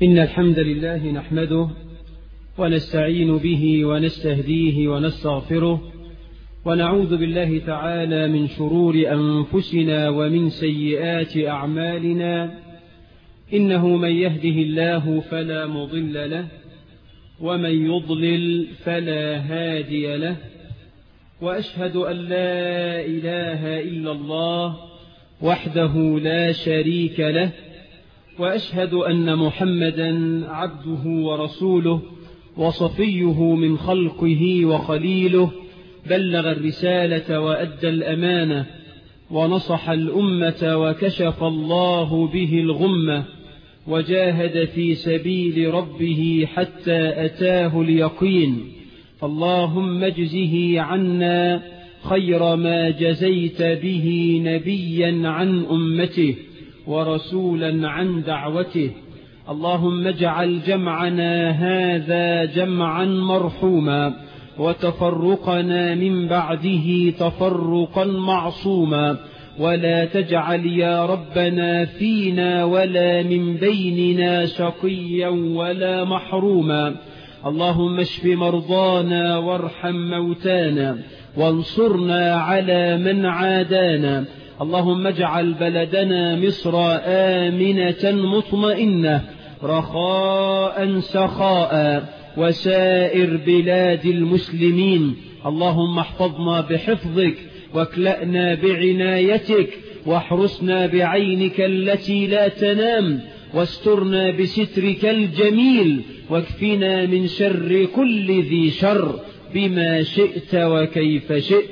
إن الحمد لله نحمده ونستعين به ونستهديه ونستغفره ونعوذ بالله تعالى من شرور أنفسنا ومن سيئات أعمالنا إنه من يهده الله فلا مضل له ومن يضلل فلا هادي له وأشهد أن لا إله إلا الله وحده لا شريك له وأشهد أن محمدا عبده ورسوله وصفيه من خلقه وخليله بلغ الرسالة وأدى الأمانة ونصح الأمة وكشف الله به الغمة وجاهد في سبيل ربه حتى أتاه اليقين فاللهم اجزه عنا خير ما جزيت به نبيا عن أمته ورسولا عن دعوته اللهم اجعل جمعنا هذا جمعا مرحوما وتفرقنا من بعده تفرقا معصوما ولا تجعل يا ربنا فينا ولا من بيننا شقيا ولا محروما اللهم اشف مرضانا وارحم موتانا وانصرنا على من عادانا اللهم اجعل بلدنا مصر آمنة مطمئنة رخاء سخاء وسائر بلاد المسلمين اللهم احفظنا بحفظك واكلأنا بعنايتك واحرسنا بعينك التي لا تنام واسترنا بسترك الجميل واكفنا من شر كل ذي شر بما شئت وكيف شئت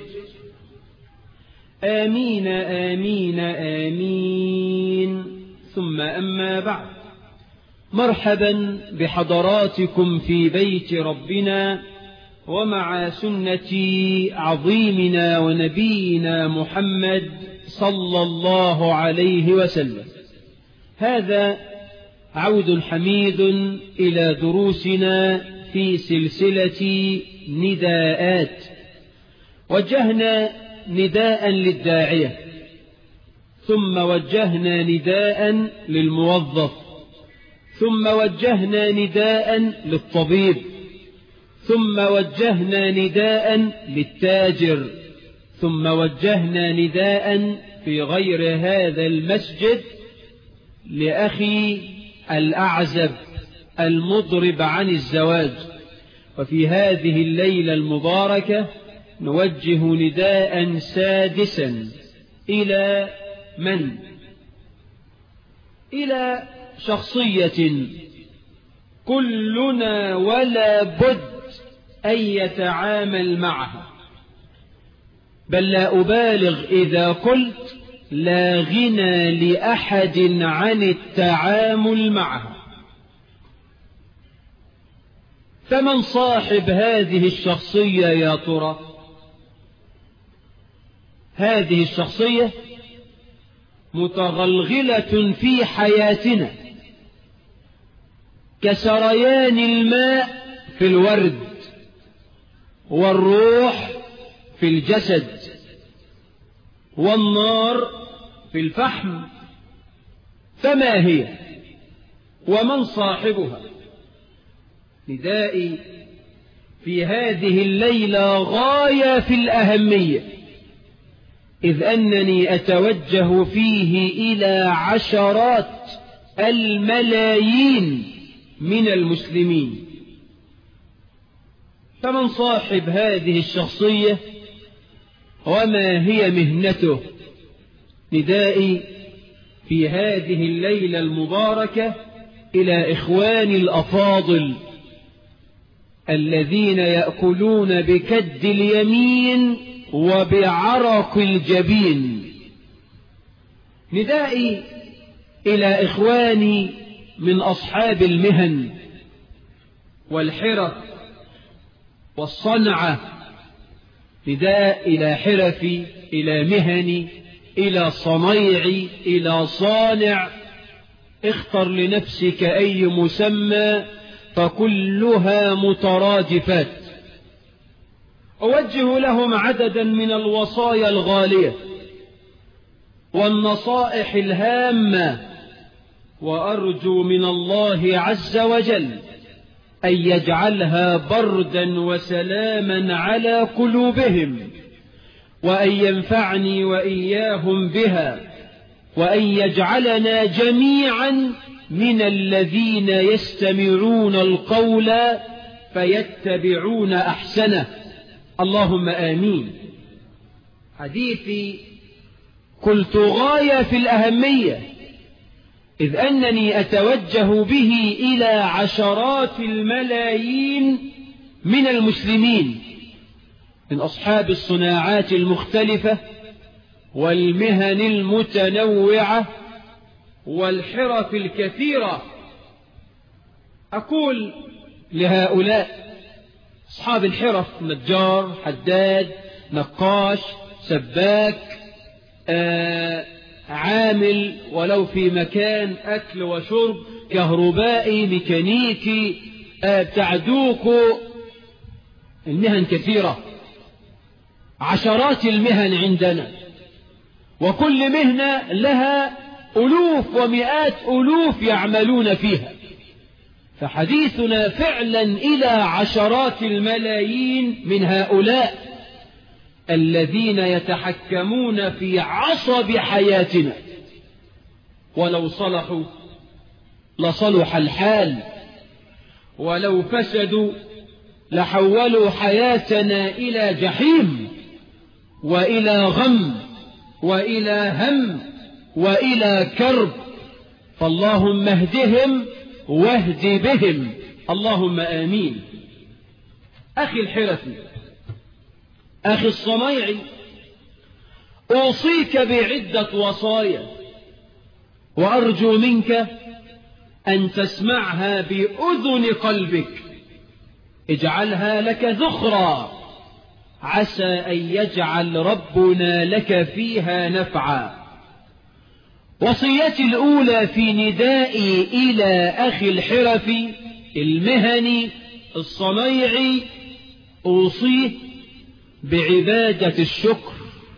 آمين آمين آمين ثم أما بعد مرحبا بحضراتكم في بيت ربنا ومع سنة عظيمنا ونبينا محمد صلى الله عليه وسلم هذا عود حميد إلى دروسنا في سلسلة نداءات وجهنا نداء للداعية ثم وجهنا نداء للموظف ثم وجهنا نداء للطبيب ثم وجهنا نداء للتاجر ثم وجهنا نداء في غير هذا المسجد لأخي الأعزب المضرب عن الزواج وفي هذه الليلة المباركة نوجه نداء سادسا إلى من؟ إلى شخصية كلنا ولا بد أن يتعامل معها بل لا أبالغ إذا قلت لا غنى لأحد عن التعامل معها فمن صاحب هذه الشخصية يا ترى هذه الشخصية متغلغلة في حياتنا كسريان الماء في الورد والروح في الجسد والنار في الفحم فما هي ومن صاحبها ندائي في هذه الليلة غاية في الأهمية إذ أنني أتوجه فيه إلى عشرات الملايين من المسلمين فمن صاحب هذه الشخصية وما هي مهنته ندائي في هذه الليلة المباركة إلى إخواني الأفاضل الذين يأكلون بكد اليمين وبعرق الجبين ندائي إلى إخواني من أصحاب المهن والحرف والصنعة نداء إلى حرفي إلى مهني إلى صنيعي إلى صانع اختر لنفسك أي مسمى فكلها مترادفات أوجه لهم عددا من الوصايا الغالية والنصائح الهامة وأرجو من الله عز وجل أن يجعلها بردا وسلاما على قلوبهم وأن ينفعني وإياهم بها وأن يجعلنا جميعا من الذين يستمعون القول فيتبعون أحسنه اللهم آمين حديثي قلت غاية في الأهمية إذ أنني أتوجه به إلى عشرات الملايين من المسلمين من أصحاب الصناعات المختلفة والمهن المتنوعة والحرف الكثيرة أقول لهؤلاء أصحاب الحرف نجار حداد نقاش سباك آه عامل ولو في مكان أكل وشرب كهربائي ميكانيكي آه بتاع دوكو المهن كثيرة عشرات المهن عندنا وكل مهنة لها ألوف ومئات ألوف يعملون فيها فحديثنا فعلا إلى عشرات الملايين من هؤلاء الذين يتحكمون في عصب حياتنا ولو صلحوا لصلح الحال ولو فسدوا لحولوا حياتنا إلى جحيم وإلى غم وإلى هم وإلى كرب فاللهم اهدهم واهد بهم اللهم آمين أخي الحرفي أخي الصنيعي أوصيك بعدة وصايا وأرجو منك أن تسمعها بأذن قلبك اجعلها لك ذخرا عسى أن يجعل ربنا لك فيها نفعا وصيتي الأولى في ندائي إلى أخي الحرف المهني الصنيعي أوصيه بعبادة الشكر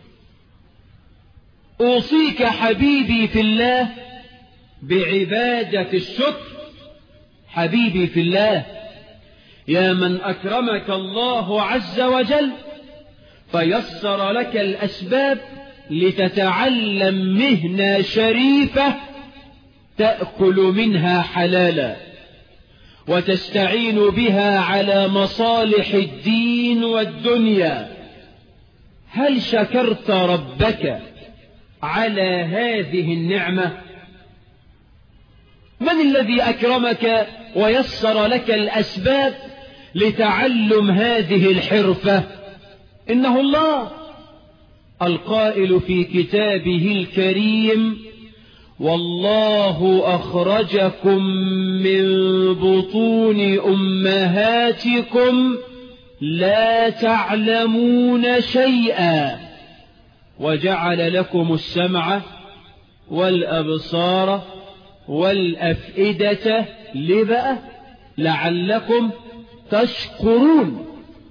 أوصيك حبيبي في الله بعبادة الشكر حبيبي في الله يا من أكرمك الله عز وجل فيسر لك الأسباب لتتعلم مهنة شريفة تأكل منها حلالا وتستعين بها على مصالح الدين والدنيا هل شكرت ربك على هذه النعمة من الذي أكرمك ويسر لك الأسباب لتعلم هذه الحرفة إنه الله القائل في كتابه الكريم والله أخرجكم من بطون أمهاتكم لا تعلمون شيئا وجعل لكم السمع والأبصار والأفئدة لبأ لعلكم تشكرون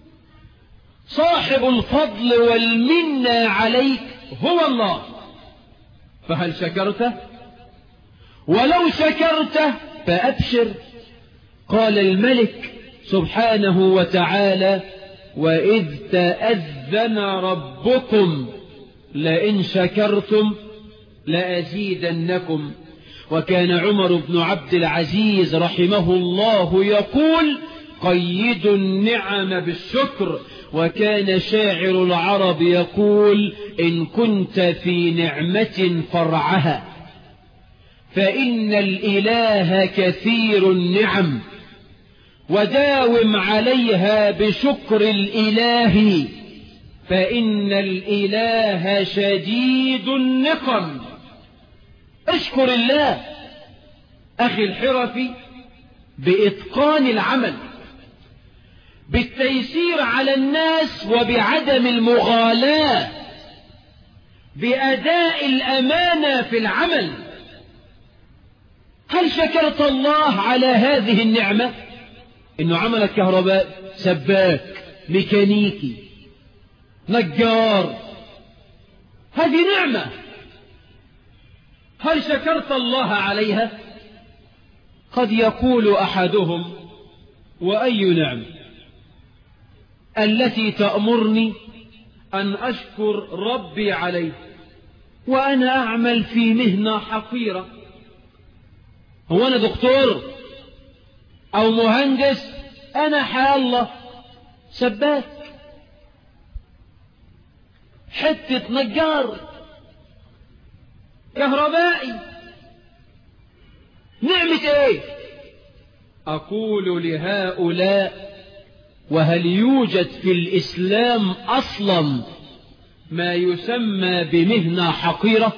صاحب الفضل والمنة عليك هو الله فهل شكرته ولو شكرته فأبشر قال الملك سبحانه وتعالى وإذ تأذن ربكم لئن شكرتم لأزيدنكم وكان عمر بن عبد العزيز رحمه الله يقول قيدوا النعم بالشكر وكان شاعر العرب يقول إن كنت في نعمة فرعها فإن الإله كثير النعم وداوم عليها بشكر الإله فإن الإله شديد النقم اشكر الله أخي الحرفي بإتقان العمل بالتيسير على الناس وبعدم المغالاة بأداء الأمانة في العمل هل شكرت الله على هذه النعمة إنه عملك كهرباء سباك ميكانيكي نجار هذه نعمة هل شكرت الله عليها قد يقول أحدهم وأي نعم التي تأمرني أن أشكر ربي عليه وأنا أعمل في مهنة حقيرة هو أنا دكتور أو مهندس أنا حالله سباك حتة نجار كهربائي نعمة ايه أقول لهؤلاء وهل يوجد في الإسلام أصلا ما يسمى بمهنة حقيرة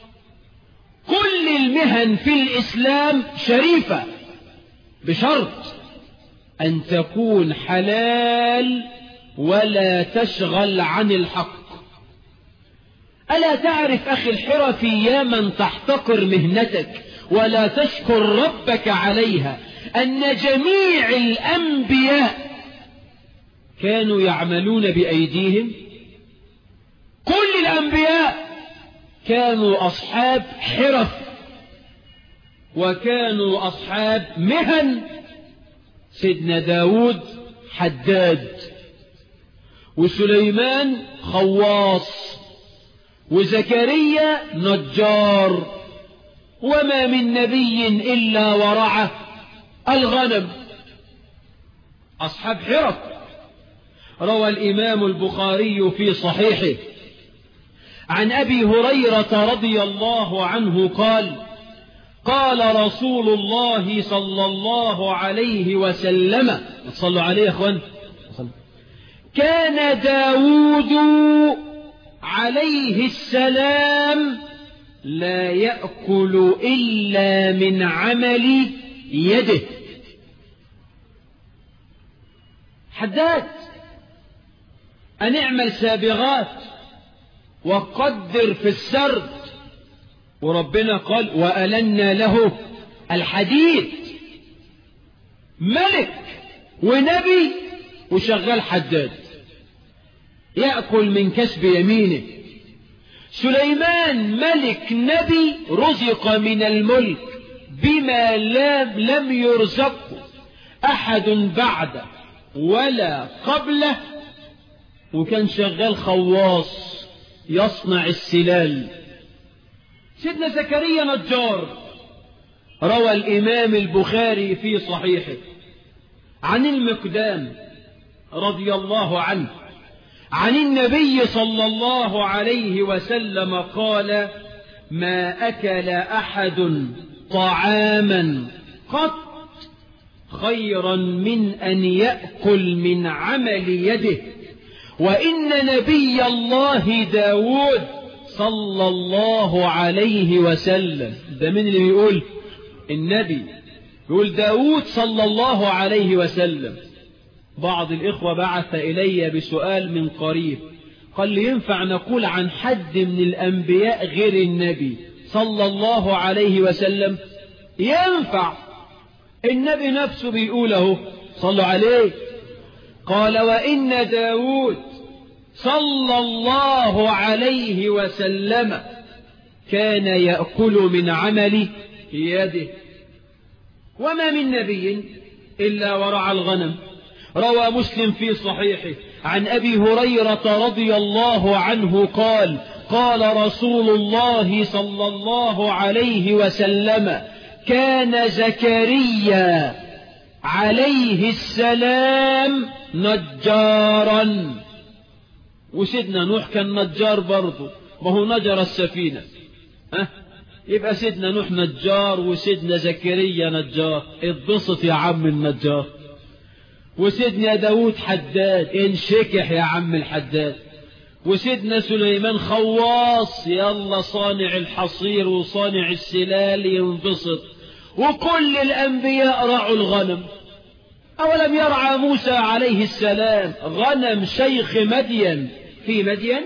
كل المهن في الإسلام شريفة بشرط أن تكون حلال ولا تشغل عن الحق ألا تعرف أخي الحرفي يا من تحتقر مهنتك ولا تشكر ربك عليها أن جميع الأنبياء كانوا يعملون بأيديهم كل الأنبياء كانوا أصحاب حرف وكانوا أصحاب مهن سيدنا داود حداد وسليمان خواص وزكريا نجار وما من نبي إلا ورعه الغنم أصحاب حرف روى الإمام البخاري في صحيحه عن أبي هريرة رضي الله عنه قال قال رسول الله صلى الله عليه وسلم صلوا عليه يا أخوان كان داود عليه السلام لا يأكل إلا من عمل يده حداد أن اعمل سابغات وقدر في السرد وربنا قال وألنا له الحديد ملك ونبي وشغال حداد يأكل من كسب يمينه سليمان ملك نبي رزق من الملك بما لم يرزقه أحد بعده ولا قبله وكان شغال خواص يصنع السلال سيدنا زكريا نجار روى الإمام البخاري في صحيحه عن المقدام رضي الله عنه عن النبي صلى الله عليه وسلم قال ما أكل أحد طعاما قط خيرا من أن يأكل من عمل يده وإن نبي الله داود صلى الله عليه وسلم ده من اللي بيقول النبي يقول داود صلى الله عليه وسلم بعض الإخوة بعث إلي بسؤال من قريب قال لي ينفع نقول عن حد من الأنبياء غير النبي صلى الله عليه وسلم ينفع النبي نفسه بيقوله صلوا عليه قال وإن داود صلى الله عليه وسلم كان يأكل من عمل يده وما من نبي إلا ورعى الغنم روى مسلم في صحيحه عن أبي هريرة رضي الله عنه قال قال رسول الله صلى الله عليه وسلم كان زكريا عليه السلام نجارا وسيدنا نوح كان نجار برضه ما هو نجر السفينة ها يبقى سيدنا نوح نجار وسيدنا زكريا نجار اتبسط يا عم النجار وسيدنا داود حداد انشكح يا عم الحداد وسيدنا سليمان خواص يلا صانع الحصير وصانع السلال ينبسط وكل الأنبياء رعوا الغنم أولم يرعى موسى عليه السلام غنم شيخ مدين في مدين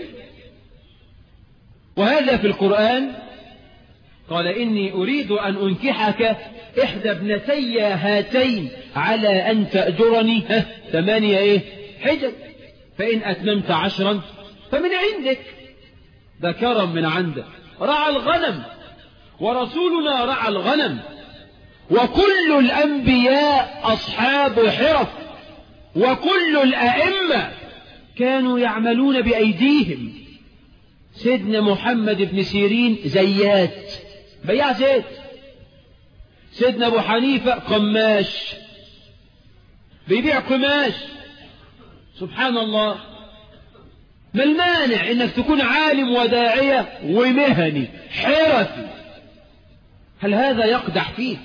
وهذا في القرآن قال إني أريد أن أنكحك إحدى ابنتي هاتين على أن تأجرني ثمانية إيه حجج فإن أتممت عشرا فمن عندك ده كرم من عندك رعى الغنم ورسولنا رعى الغنم وكل الأنبياء أصحاب حرف وكل الأئمة كانوا يعملون بأيديهم سيدنا محمد بن سيرين زيات بياع زيت سيدنا أبو حنيفة قماش بيبيع قماش سبحان الله ما المانع انك تكون عالم وداعية ومهني حرفي هل هذا يقدح فيك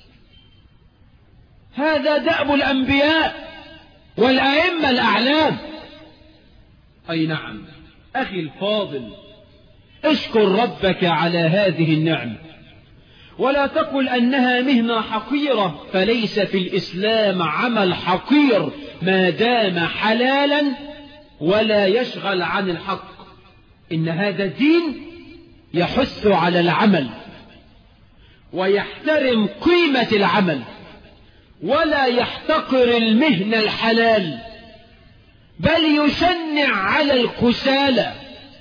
هذا دأب الأنبياء والأئمة الأعلام أي نعم أخي الفاضل اشكر ربك على هذه النعمة ولا تقل أنها مهنة حقيرة فليس في الإسلام عمل حقير ما دام حلالا ولا يشغل عن الحق إن هذا الدين يحث على العمل ويحترم قيمة العمل ولا يحتقر المهنة الحلال بل يشنع على الكسالى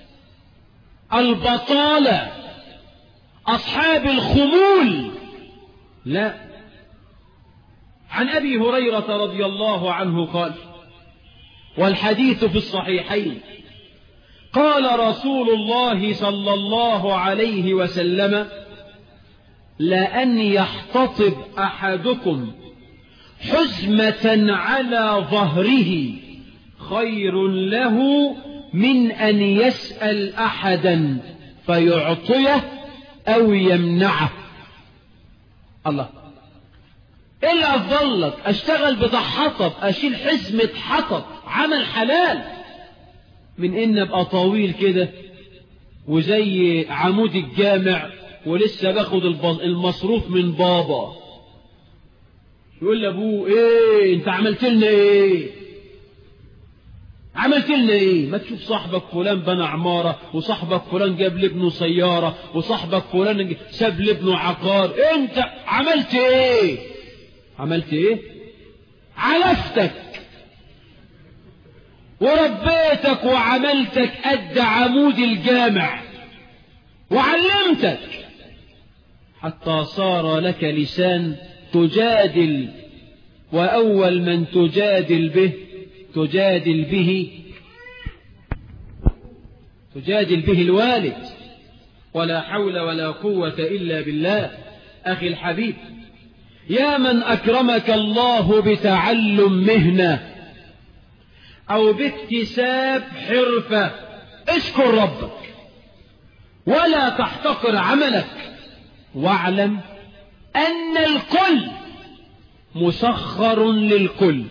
البطالة أصحاب الخمول لا عن أبي هريرة رضي الله عنه قال والحديث في الصحيحين قال رسول الله صلى الله عليه وسلم لأن يحتطب أحدكم حزمة على ظهره خير له من أن يسأل أحدا فيعطيه أو يمنعه الله إيه اللي أفضل لك أشتغل بتاع حطب أشيل حزمة حطب عمل حلال من إن أبقى طويل كده وزي عمود الجامع ولسه باخد المصروف من بابا يقول لأبوه إيه أنت عملت لنا إيه عملت لنا ايه ما تشوف صاحبك فلان بنى عمارة وصاحبك فلان جاب لابنه سيارة وصاحبك فلان ساب لابنه عقار انت عملت ايه عملت ايه علفتك وربيتك وعملتك قد عمود الجامع وعلمتك حتى صار لك لسان تجادل وأول من تجادل به تجادل به تجادل به الوالد ولا حول ولا قوة إلا بالله أخي الحبيب يا من أكرمك الله بتعلم مهنة أو باكتساب حرفة اشكر ربك ولا تحتقر عملك واعلم أن الكل مسخر للكل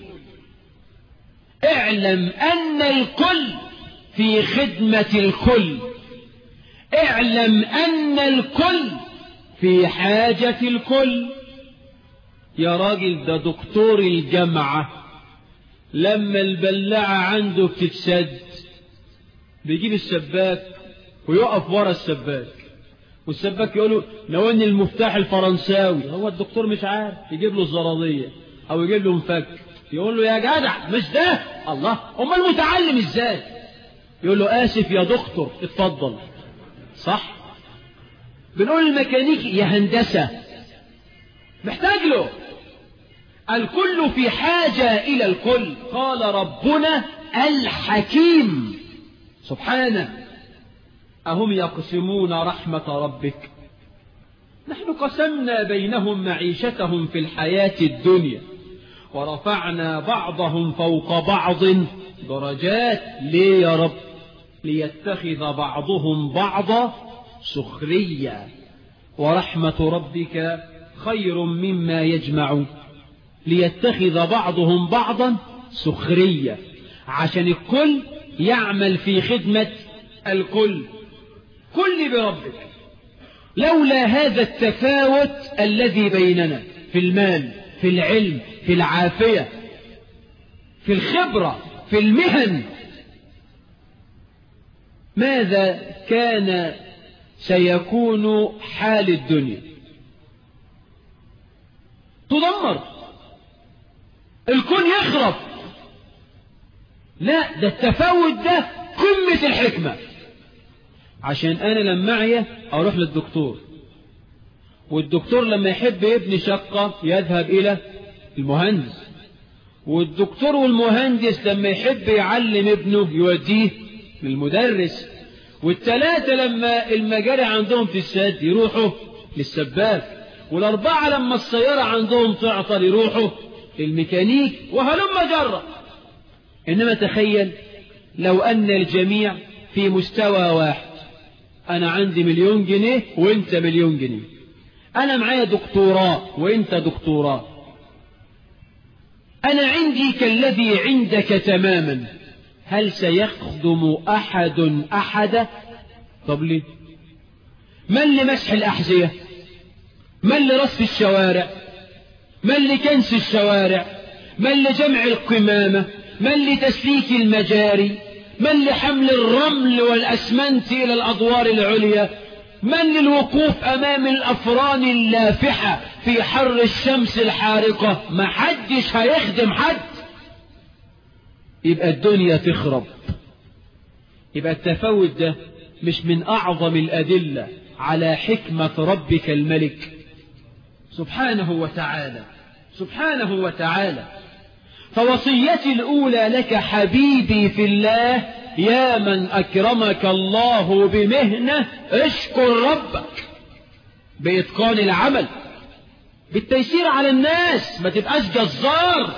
اعلم أن الكل في خدمة الكل اعلم أن الكل في حاجة الكل يا راجل ده دكتور الجامعة لما البلاعة عنده بتتسد بيجيب السباك ويقف ورا السباك والسباك يقول له نوني المفتاح الفرنساوي هو الدكتور مش عارف يجيب له الزرادية او يجيب له مفك يقول له يا جدع مش ده الله امال المتعلم ازاي يقول له اسف يا دكتور اتفضل صح بنقول الميكانيكي يا هندسة محتاج له الكل في حاجة إلى الكل قال ربنا الحكيم سبحانه أهم يقسمون رحمة ربك نحن قسمنا بينهم معيشتهم في الحياة الدنيا ورفعنا بعضهم فوق بعض درجات ليه يا رب ليتخذ بعضهم بعضا سخريا ورحمة ربك خير مما يجمعون ليتخذ بعضهم بعضا سخرية عشان الكل يعمل في خدمة الكل كل بربك لولا هذا التفاوت الذي بيننا في المال في العلم في العافية في الخبرة في المهن ماذا كان سيكون حال الدنيا تدمر الكون يخرب لا ده التفاوت ده قمة الحكمة عشان أنا لما معي أروح للدكتور والدكتور لما يحب يبني شقة يذهب إلى المهندس والدكتور والمهندس لما يحب يعلم ابنه يوديه للمدرس والثلاثة لما المجاري عندهم في السد يروحوا للسباك والأربعة لما السيارة عندهم تعطل يروحوا للميكانيك وهلم جرة إنما تخيل لو أن الجميع في مستوى واحد أنا عندي مليون جنيه وإنت مليون جنيه أنا معايا دكتوراه وإنت دكتوراه أنا عندي كالذي عندك تماما هل سيخدم أحد أحدا طب ليه من لمسح الأحذية من لرصف الشوارع من لكنس الشوارع من لجمع القمامة من لتسليك المجاري من لحمل الرمل والأسمنت إلى الأدوار العليا من للوقوف أمام الأفران اللافحة في حر الشمس الحارقة ما حدش هيخدم حد يبقى الدنيا تخرب يبقى التفاوت ده مش من أعظم الأدلة على حكمة ربك الملك سبحانه وتعالى سبحانه وتعالى فوصيتي الأولى لك حبيبي في الله يا من أكرمك الله بمهنة اشكر ربك بإتقان العمل بالتيسير على الناس ما تبقاش جزار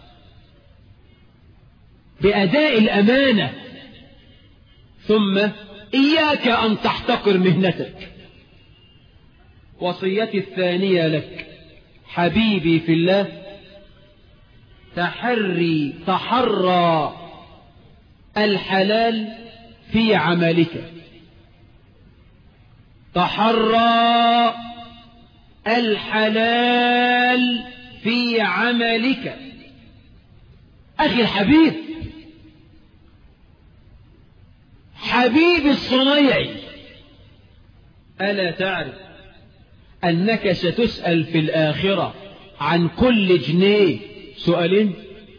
بأداء الأمانة ثم إياك أن تحتقر مهنتك وصيتي الثانية لك حبيبي في الله تحري تحرى الحلال في عملك تحرى الحلال في عملك أخي الحبيب حبيبي الصنيعي ألا تعرف أنك ستسأل في الآخرة عن كل جنيه سؤالين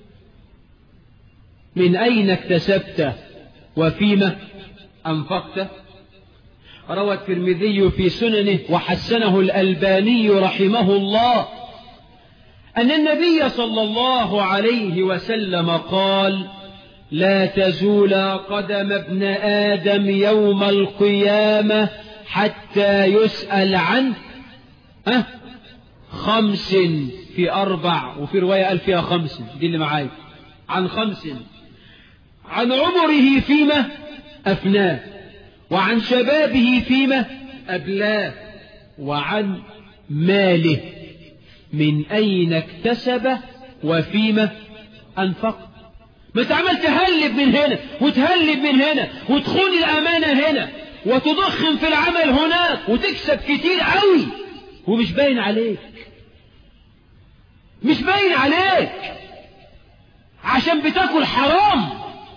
من أين اكتسبته وفيما أنفقته روى الترمذي في سننه وحسنه الألباني رحمه الله أن النبي صلى الله عليه وسلم قال لا تزول قدم ابن آدم يوم القيامة حتى يسأل عن أه خمس في أربع وفي رواية قال فيها خمس دي اللي معايا عن خمس عن عمره فيما أفناه وعن شبابه فيما أبلاه وعن ماله من أين اكتسبه وفيما أنفق ما تعمل تهلب من هنا وتهلب من هنا وتخون الأمانة هنا وتضخم في العمل هناك وتكسب كتير قوي ومش باين عليك مش باين عليك عشان بتاكل حرام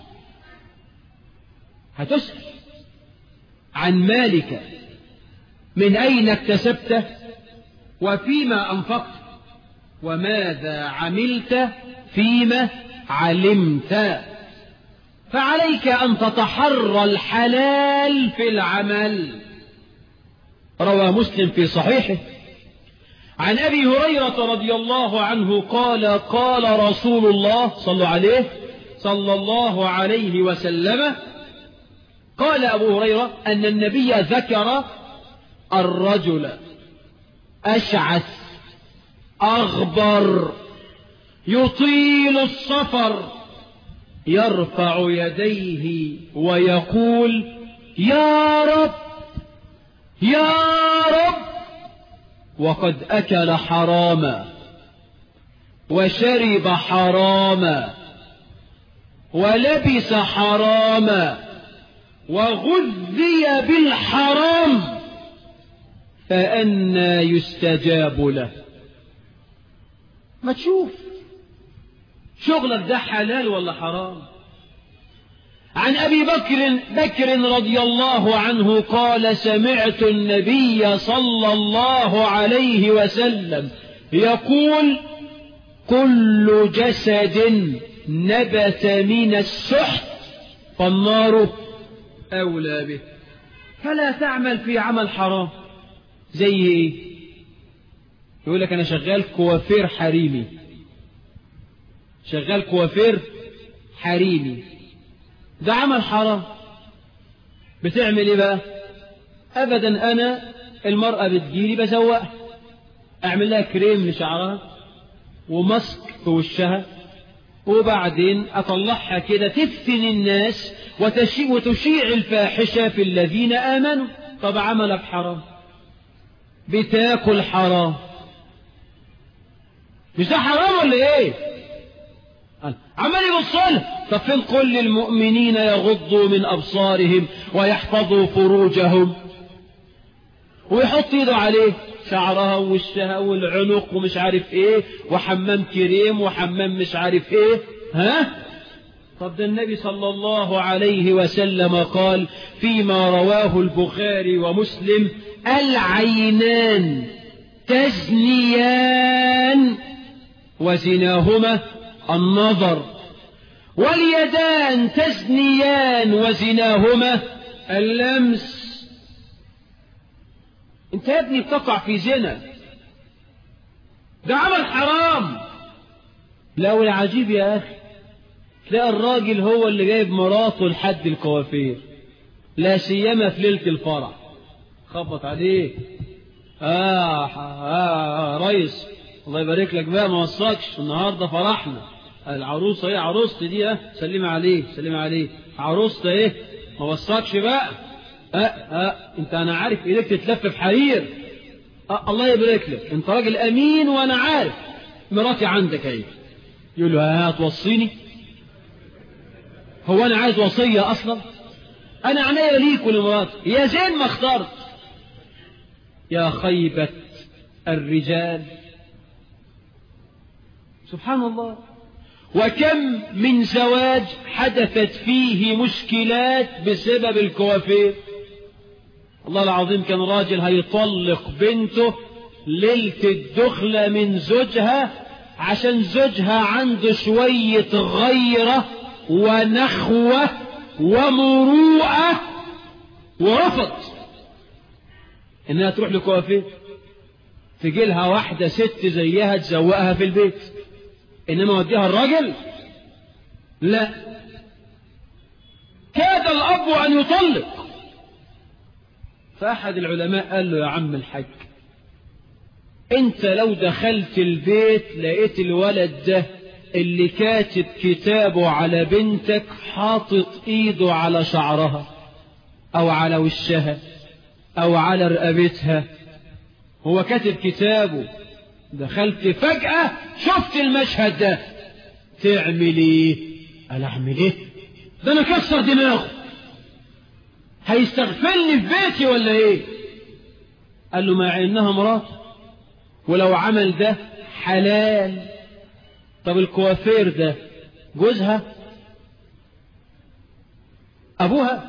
هتسأل عن مالك من أين اكتسبته وفيما أنفقت وماذا عملت فيما علمت فعليك أن تتحرى الحلال في العمل روى مسلم في صحيحه عن أبي هريرة رضي الله عنه قال قال رسول الله صلى عليه صلى الله عليه وسلم قال أبو هريرة أن النبي ذكر الرجل أشعث أغبر يطيل السفر يرفع يديه ويقول يا رب يا رب وقد أكل حراما وشرب حراما ولبس حراما وغذي بالحرام فأنا يستجاب له ما تشوف شغلك ده حلال ولا حرام عن أبي بكر بكر رضي الله عنه قال سمعت النبي صلى الله عليه وسلم يقول كل جسد نبت من السحت فالنار أولى به فلا تعمل في عمل حرام زي ايه يقول لك أنا شغال كوافير حريمي شغال كوافير حريمي ده عمل حرام بتعمل ايه بقى ابدا انا المرأة بتجيلي بزوقها اعمل لها كريم لشعرها وماسك في وشها وبعدين اطلعها كده تفتن الناس وتشيع, وتشيع الفاحشة في الذين امنوا طب عملك حرام بتاكل حرام مش ده حرام ولا ايه عمال يبص لها طب فين كل المؤمنين يغضوا من ابصارهم ويحفظوا فروجهم ويحط ايده عليه شعرها ووشها والعنق ومش عارف ايه وحمام كريم وحمام مش عارف ايه ها طب ده النبي صلى الله عليه وسلم قال فيما رواه البخاري ومسلم العينان تزنيان وزناهما النظر واليدان تزنيان وزناهما اللمس انت يا ابني بتقع في زنا ده عمل حرام لا والعجيب يا اخي تلاقي الراجل هو اللي جايب مراته لحد الكوافير لا سيما في ليله الفرح خبط عليه آه, آه, آه ريس الله يبارك لك بقى ما وصاكش النهارده فرحنا العروسه ايه عروستي دي اه سلمي عليه سلمي عليه عروسته ايه ما وصاكش بقى اه اه انت انا عارف ايدك تتلف في حرير اه الله يبارك لك انت راجل امين وانا عارف مراتي عندك اهي يقول له ها توصيني هو انا عايز وصيه اصلا انا عناية ليك ولمراتي يا زين ما اخترت يا خيبة الرجال سبحان الله وكم من زواج حدثت فيه مشكلات بسبب الكوافير الله العظيم كان راجل هيطلق بنته ليلة الدخلة من زوجها عشان زوجها عنده شوية غيرة ونخوة ومروءة ورفض انها تروح لكوافير تجي لها واحدة ست زيها تزوقها في البيت إنما وديها الراجل لا كاد الأب أن يطلق فأحد العلماء قال له يا عم الحاج أنت لو دخلت البيت لقيت الولد ده اللي كاتب كتابه على بنتك حاطط ايده على شعرها او على وشها او على رقبتها هو كاتب كتابه دخلت فجأة شفت المشهد ده تعمل ايه قال اعمل ايه ده انا كسر دماغه هيستغفلني في بيتي ولا ايه قال له مع انها مراته ولو عمل ده حلال طب الكوافير ده جوزها ابوها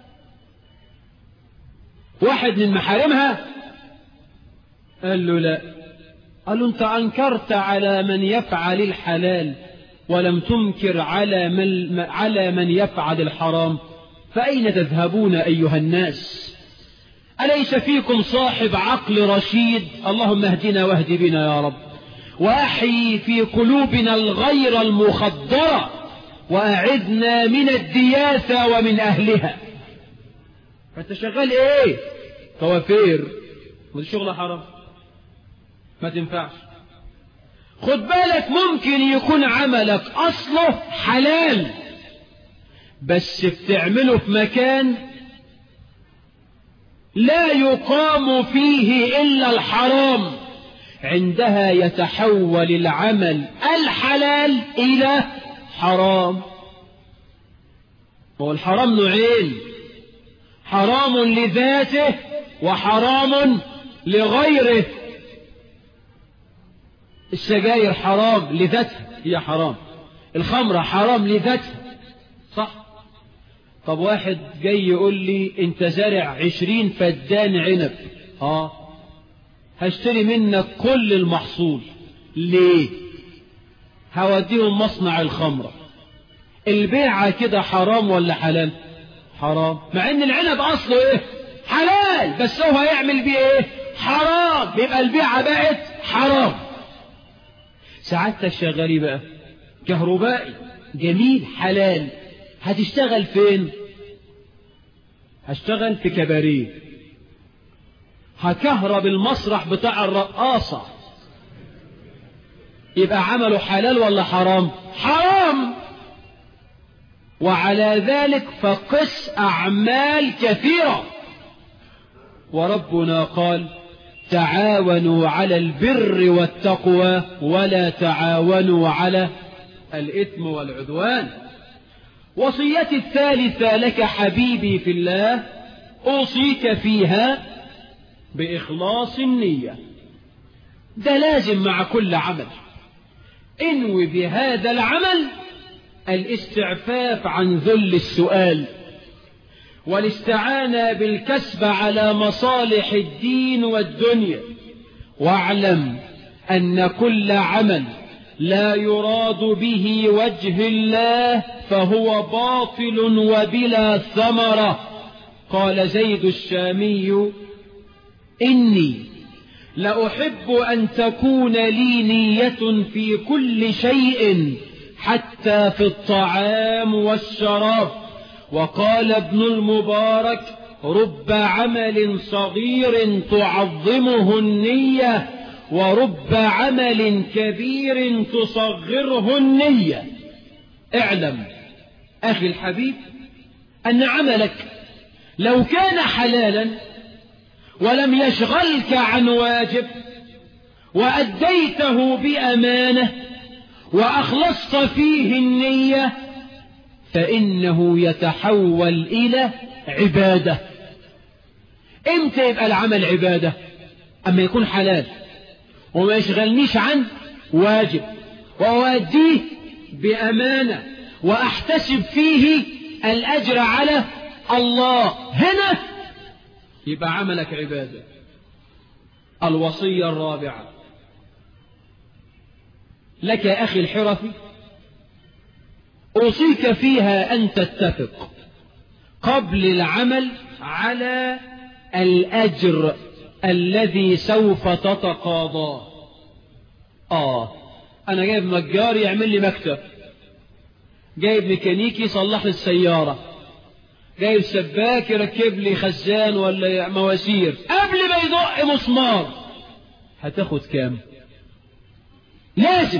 واحد من محارمها قال له لا قال له انت انكرت على من يفعل الحلال ولم تنكر على من, على من يفعل الحرام فأين تذهبون أيها الناس أليس فيكم صاحب عقل رشيد اللهم اهدنا واهد بنا يا رب وأحيي في قلوبنا الغير المخدرة وأعذنا من الدياثة ومن أهلها فأنت شغال إيه كوافير ودي شغلة حرام ما تنفعش خد بالك ممكن يكون عملك أصله حلال بس بتعمله في مكان لا يقام فيه إلا الحرام عندها يتحول العمل الحلال إلى حرام هو الحرام نوعين حرام لذاته وحرام لغيره السجاير حرام لذاتها هي حرام الخمرة حرام لذاتها صح طب واحد جاي يقول لي انت زارع عشرين فدان عنب اه هشتري منك كل المحصول ليه هوديهم مصنع الخمرة البيعة كده حرام ولا حلال حرام مع ان العنب اصله ايه حلال بس هو هيعمل بيه ايه حرام يبقى البيعة بقت حرام سعادتك شغالي بقى كهربائي جميل حلال هتشتغل فين هشتغل في كباريه هكهرب المسرح بتاع الرقاصة يبقى عمله حلال ولا حرام حرام وعلى ذلك فقس أعمال كثيرة وربنا قال تعاونوا على البر والتقوى ولا تعاونوا على الإثم والعدوان وصيتي الثالثة لك حبيبي في الله أوصيك فيها بإخلاص النية ده لازم مع كل عمل انوي بهذا العمل الاستعفاف عن ذل السؤال والاستعانة بالكسب على مصالح الدين والدنيا واعلم أن كل عمل لا يراد به وجه الله فهو باطل وبلا ثمرة قال زيد الشامي إني لأحب أن تكون لي نية في كل شيء حتى في الطعام والشراب وقال ابن المبارك رب عمل صغير تعظمه النية ورب عمل كبير تصغره النية اعلم أخي الحبيب أن عملك لو كان حلالا ولم يشغلك عن واجب وأديته بأمانة وأخلصت فيه النية فإنه يتحول إلى عبادة امتى يبقى العمل عبادة أما يكون حلال وما يشغلنيش عن واجب وأؤديه بأمانة وأحتسب فيه الأجر على الله هنا يبقى عملك عبادة الوصية الرابعة لك يا أخي الحرفي أوصيك فيها أن تتفق قبل العمل على الأجر الذي سوف تتقاضاه آه أنا جايب نجار يعمل لي مكتب جايب ميكانيكي يصلح لي السيارة جايب سباك يركب لي خزان ولا مواسير قبل ما يدق مسمار هتاخد كام لازم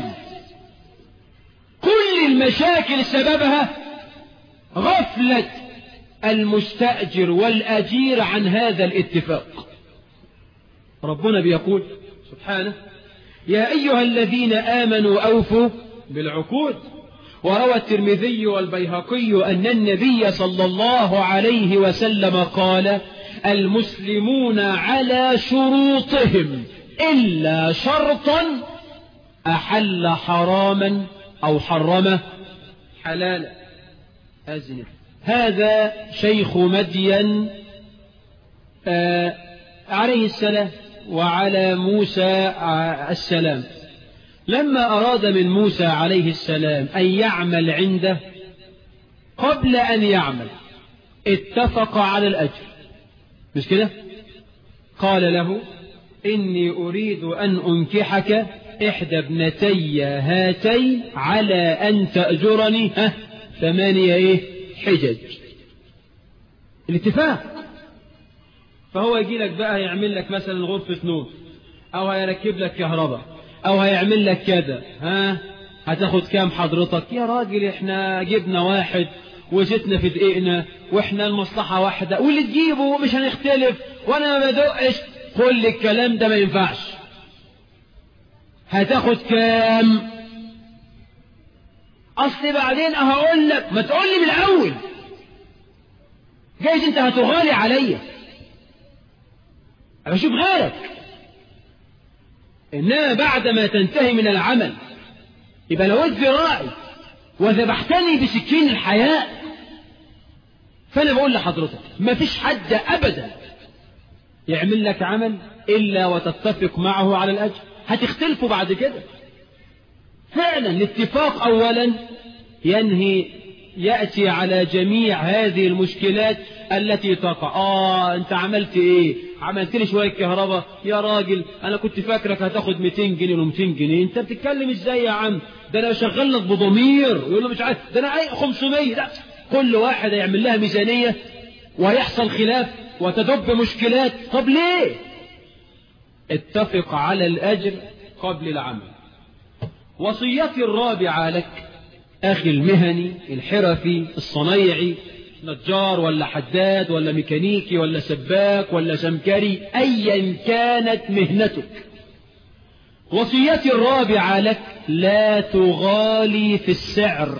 كل المشاكل سببها غفلة المستأجر والأجير عن هذا الاتفاق ربنا بيقول سبحانه يا أيها الذين آمنوا أوفوا بالعقود وروى الترمذي والبيهقي أن النبي صلى الله عليه وسلم قال المسلمون على شروطهم إلا شرطا أحل حراما أو حرم حلالا أزنف هذا شيخ مدين آه عليه السلام وعلى موسى السلام لما أراد من موسى عليه السلام أن يعمل عنده قبل أن يعمل اتفق على الأجر مش كده قال له إني أريد أن أنكحك إحدى ابنتي هاتين على أن تأجرني ها ثمانية إيه حجج الاتفاق فهو يجي لك بقى يعمل لك مثلا غرفة نوم أو هيركب لك كهرباء أو هيعمل لك كذا ها هتاخد كام حضرتك يا راجل احنا جبنا واحد وزتنا في دقيقنا واحنا المصلحة واحدة واللي تجيبه مش هنختلف وانا ما بدقش كل الكلام ده ما ينفعش هتاخد كام اصل بعدين هقول لك ما تقول لي من الاول جايز انت هتغالي عليا اشوف غيرك انما بعد ما تنتهي من العمل يبقى لو ذراعي وذبحتني بسكين الحياة فانا بقول لحضرتك ما فيش حد ابدا يعمل لك عمل الا وتتفق معه على الاجر هتختلفوا بعد كده فعلا الاتفاق اولا ينهي يأتي على جميع هذه المشكلات التي تقع آه أنت عملت إيه عملت لي شويه كهرباء يا راجل انا كنت فاكرك هتاخد 200 جنيه و200 جنيه انت بتتكلم ازاي يا عم ده انا شغال لك بضمير يقول له مش عارف ده انا عايز 500 لا كل واحد هيعمل لها ميزانيه وهيحصل خلاف وتدب مشكلات طب ليه اتفق على الاجر قبل العمل وصيتي الرابعه لك اخي المهني الحرفي الصنيعي نجار ولا حداد ولا ميكانيكي ولا سباك ولا سمكري ايا كانت مهنتك وصيتي الرابعة لك لا تغالي في السعر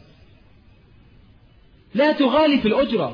لا تغالي في الأجرة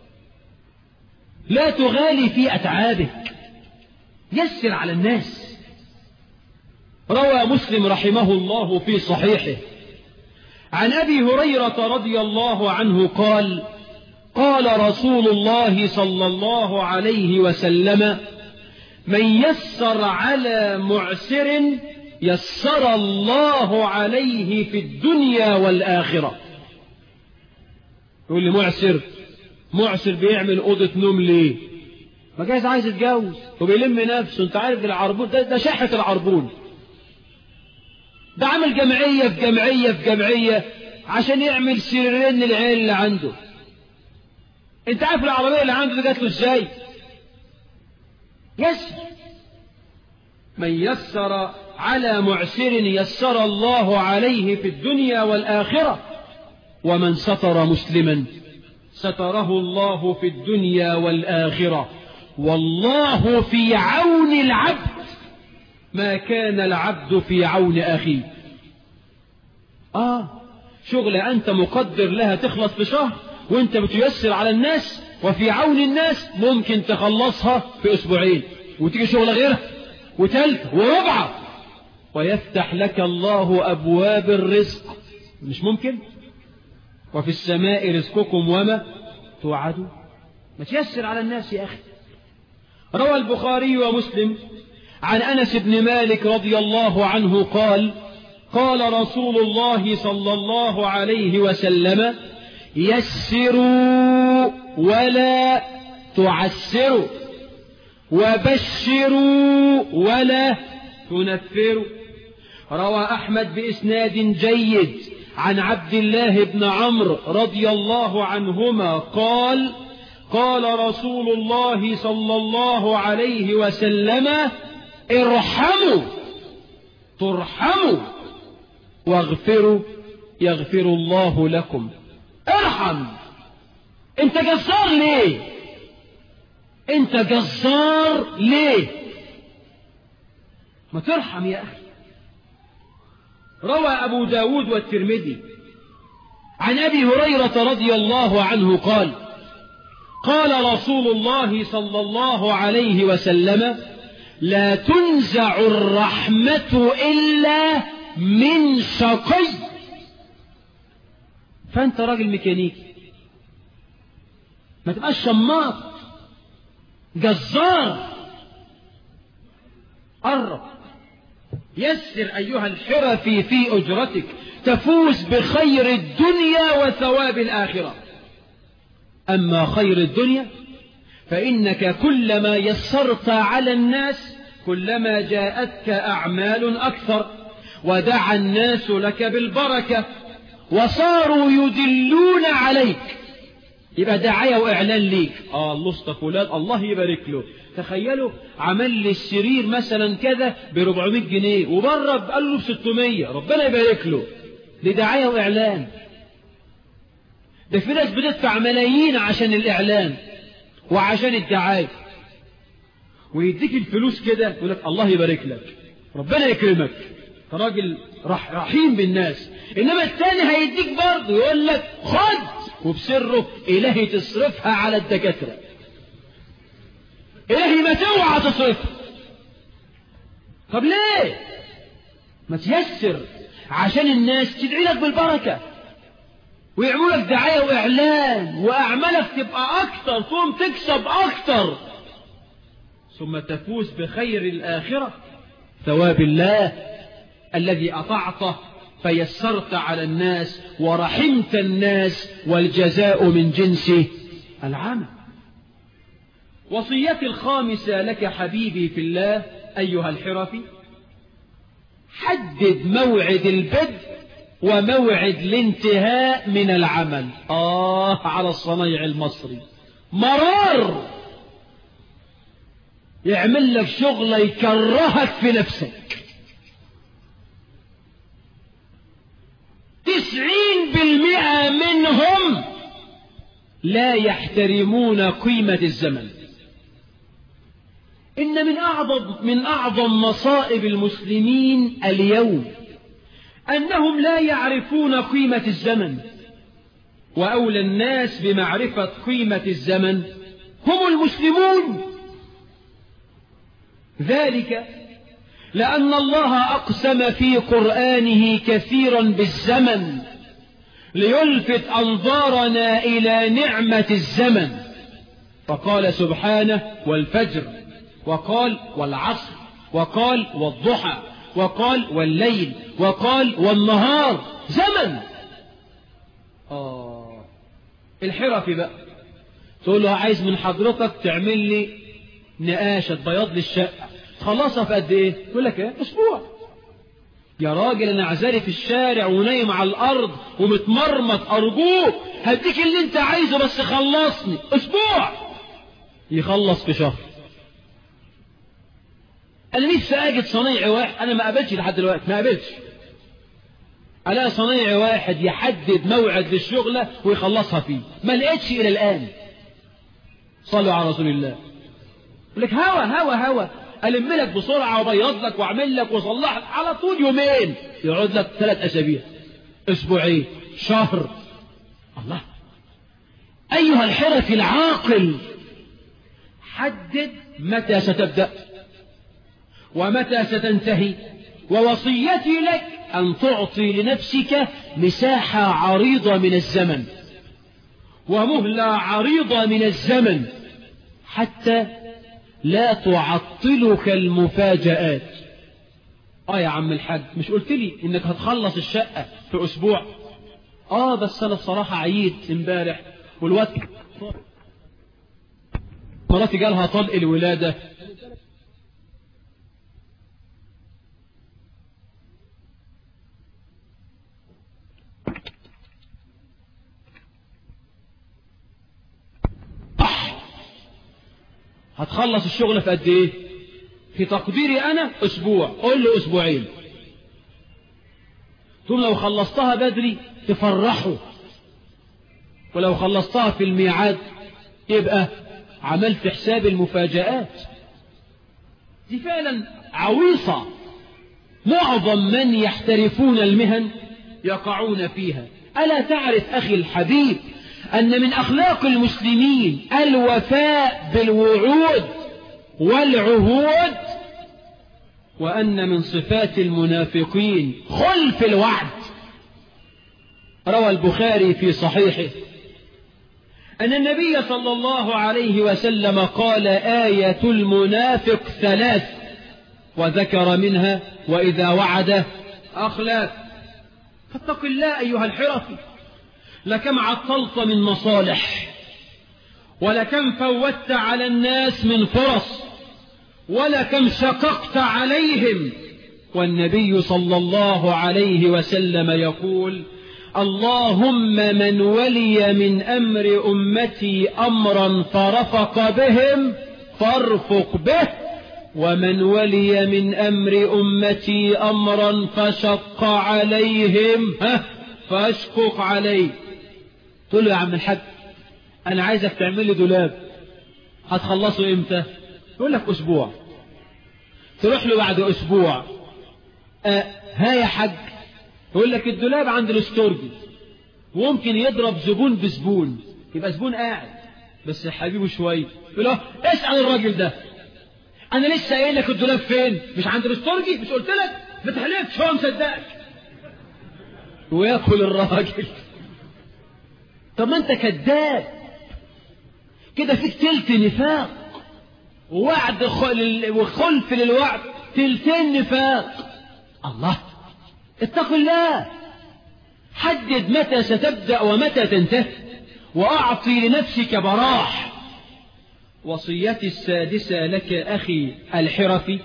لا تغالي في أتعابك يسر على الناس روى مسلم رحمه الله في صحيحه عن أبي هريرة رضي الله عنه قال قال رسول الله صلى الله عليه وسلم من يسر على معسر يسر الله عليه في الدنيا والآخرة يقول لي معسر معسر بيعمل أوضة نوم ليه ما جايز عايز يتجوز وبيلم نفسه انت عارف العربون ده, ده شحة العربون ده عامل جمعية في جمعية في جمعية عشان يعمل سريرين للعيال اللي عنده انت عارف العربية اللي عنده دي جات له ازاي يسر من يسر على معسر يسر الله عليه في الدنيا والآخرة ومن ستر مسلما ستره الله في الدنيا والآخرة والله في عون العبد ما كان العبد في عون أخيه آه شغلة أنت مقدر لها تخلص في شهر وأنت بتيسر على الناس وفي عون الناس ممكن تخلصها في أسبوعين وتيجي شغلة غيرها وتالتة وربعة ويفتح لك الله أبواب الرزق مش ممكن وفي السماء رزقكم وما توعدوا ما تيسر على الناس يا أخي روى البخاري ومسلم عن أنس بن مالك رضي الله عنه قال قال رسول الله صلى الله عليه وسلم يسروا ولا تعسروا وبشروا ولا تنفروا روى أحمد بإسناد جيد عن عبد الله بن عمرو رضي الله عنهما قال قال رسول الله صلى الله عليه وسلم ارحموا ترحموا واغفروا يغفر الله لكم ارحم انت جزار ليه انت جزار ليه ما ترحم يا اخي روى ابو داود والترمذي عن ابي هريره رضي الله عنه قال قال رسول الله صلى الله عليه وسلم لا تنزع الرحمه الا من شقي فانت راجل ميكانيكي ما تبقاش شماط جزار قرب يسر أيها الحرفي في أجرتك تفوز بخير الدنيا وثواب الآخرة أما خير الدنيا فإنك كلما يسرت على الناس كلما جاءتك أعمال أكثر ودعا الناس لك بالبركة وصاروا يدلون عليك يبقى دعاية وإعلان ليك آه الله فلان الله يبارك له تخيلوا عمل لي السرير مثلا كذا ب 400 جنيه وبره قال له ب 600 ربنا يبارك له دي دعاية وإعلان ده في ناس بتدفع ملايين عشان الإعلان وعشان الدعاية ويديك الفلوس كده يقول لك الله يبارك لك ربنا يكرمك راجل رح رحيم بالناس إنما الثاني هيديك برضه يقول لك خد وبسره إلهي تصرفها على الدكاترة إلهي ما توعى تصرفها طب ليه ما تيسر عشان الناس تدعي لك بالبركة ويعملوا لك دعاية وإعلان وأعمالك تبقى أكتر ثم تكسب أكتر ثم تفوز بخير الآخرة ثواب الله الذي أطعته فيسرت على الناس ورحمت الناس والجزاء من جنس العمل وصيتي الخامسة لك حبيبي في الله أيها الحرفي حدد موعد البدء وموعد الانتهاء من العمل آه على الصنيع المصري مرار يعمل لك شغلة يكرهك في نفسك تسعين بالمئة منهم لا يحترمون قيمة الزمن إن من أعظم, من أعظم مصائب المسلمين اليوم أنهم لا يعرفون قيمة الزمن وأولى الناس بمعرفة قيمة الزمن هم المسلمون ذلك لأن الله أقسم في قرآنه كثيرا بالزمن ليلفت أنظارنا إلى نعمة الزمن فقال سبحانه والفجر وقال والعصر وقال والضحى وقال والليل وقال والنهار زمن آه الحرفي بقى تقول له عايز من حضرتك تعمل لي نقاشة بياض للشقة تخلصها في قد ايه يقول لك ايه اسبوع يا راجل انا عزالي في الشارع ونايم على الارض ومتمرمط ارجوك هديك اللي انت عايزه بس خلصني اسبوع يخلص في شهر انا نفسي اجد صنيعي واحد انا ما قابلتش لحد دلوقتي ما قابلتش الاقي صنيعي واحد يحدد موعد للشغلة ويخلصها فيه ما لقيتش الى الان صلوا على رسول الله يقول لك هوا هوا هوا ألم لك بسرعة وبيض لك وأعمل لك وصلح لك على طول يومين يقعد لك ثلاث أسابيع أسبوعين شهر الله أيها الحرف العاقل حدد متى ستبدأ ومتى ستنتهي ووصيتي لك أن تعطي لنفسك مساحة عريضة من الزمن ومهلة عريضة من الزمن حتى لا تعطلك المفاجآت اه يا عم الحاج مش قلت لي انك هتخلص الشقة في اسبوع اه بس انا الصراحة عييت امبارح والوقت مراتي جالها طلق الولادة هتخلص الشغل في قد ايه في تقديري انا اسبوع قول له اسبوعين ثم لو خلصتها بدري تفرحه ولو خلصتها في الميعاد يبقى عملت حساب المفاجآت دي فعلا عويصة معظم من يحترفون المهن يقعون فيها ألا تعرف أخي الحبيب أن من أخلاق المسلمين الوفاء بالوعود والعهود وأن من صفات المنافقين خلف الوعد روى البخاري في صحيحه أن النبي صلى الله عليه وسلم قال آية المنافق ثلاث وذكر منها وإذا وعد أخلاف فاتق الله أيها الحرفي لكم عطلت من مصالح ولكم فوتت على الناس من فرص ولكم شققت عليهم والنبي صلى الله عليه وسلم يقول اللهم من ولي من أمر أمتي أمرا فرفق بهم فارفق به ومن ولي من أمر أمتي أمرا فشق عليهم فاشقق عليه تقول له يا عم الحاج أنا عايزك تعمل لي دولاب هتخلصه إمتى يقول لك أسبوع تروح له بعد أسبوع أه ها يا حاج يقول لك الدولاب عند الاستورجي وممكن يضرب زبون بزبون يبقى زبون قاعد بس يا حبيبي شوية يقول له اسأل الراجل ده أنا لسه قايل لك الدولاب فين مش عند الاستورجي مش قلت لك ما تحلفش هو مصدقك وياكل الراجل طب ما انت كذاب كده فيك تلت نفاق ووعد خل... وخلف للوعد تلتين نفاق الله اتق الله حدد متى ستبدأ ومتى تنتهي وأعطي لنفسك براح وصيتي السادسة لك أخي الحرفي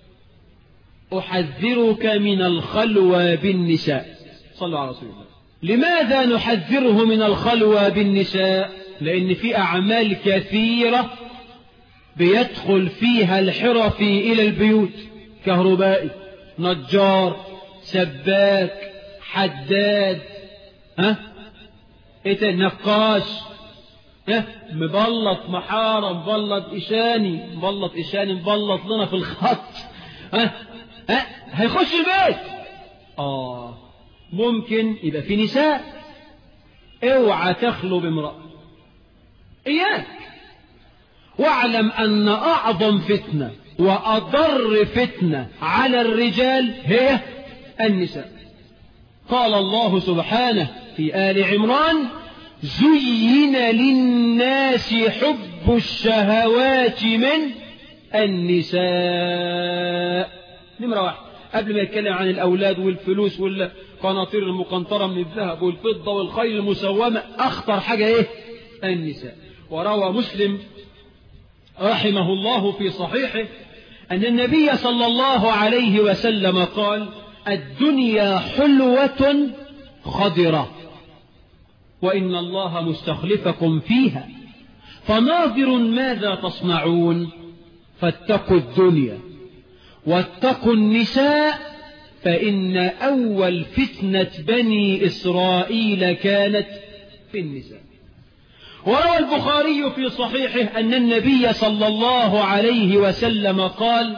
أحذرك من الخلوة بالنساء صلوا على رسول الله لماذا نحذره من الخلوة بالنساء لأن في أعمال كثيرة بيدخل فيها الحرفي إلى البيوت كهربائي نجار سباك حداد ها ايه نقاش ها مبلط محارة مبلط إشاني مبلط إشاني مبلط لنا في الخط ها ها هيخش البيت آه ممكن يبقى في نساء اوعى تخلو بامرأة إياك واعلم أن أعظم فتنة وأضر فتنة على الرجال هي النساء قال الله سبحانه في آل عمران زين للناس حب الشهوات من النساء نمرة واحد قبل ما يتكلم عن الأولاد والفلوس والقناطير المقنطرة من الذهب والفضة والخيل المسومة أخطر حاجة إيه النساء وروى مسلم رحمه الله في صحيحه أن النبي صلى الله عليه وسلم قال الدنيا حلوة خضرة وإن الله مستخلفكم فيها فناظر ماذا تصنعون فاتقوا الدنيا واتقوا النساء فإن أول فتنة بني إسرائيل كانت في النساء وروى البخاري في صحيحه أن النبي صلى الله عليه وسلم قال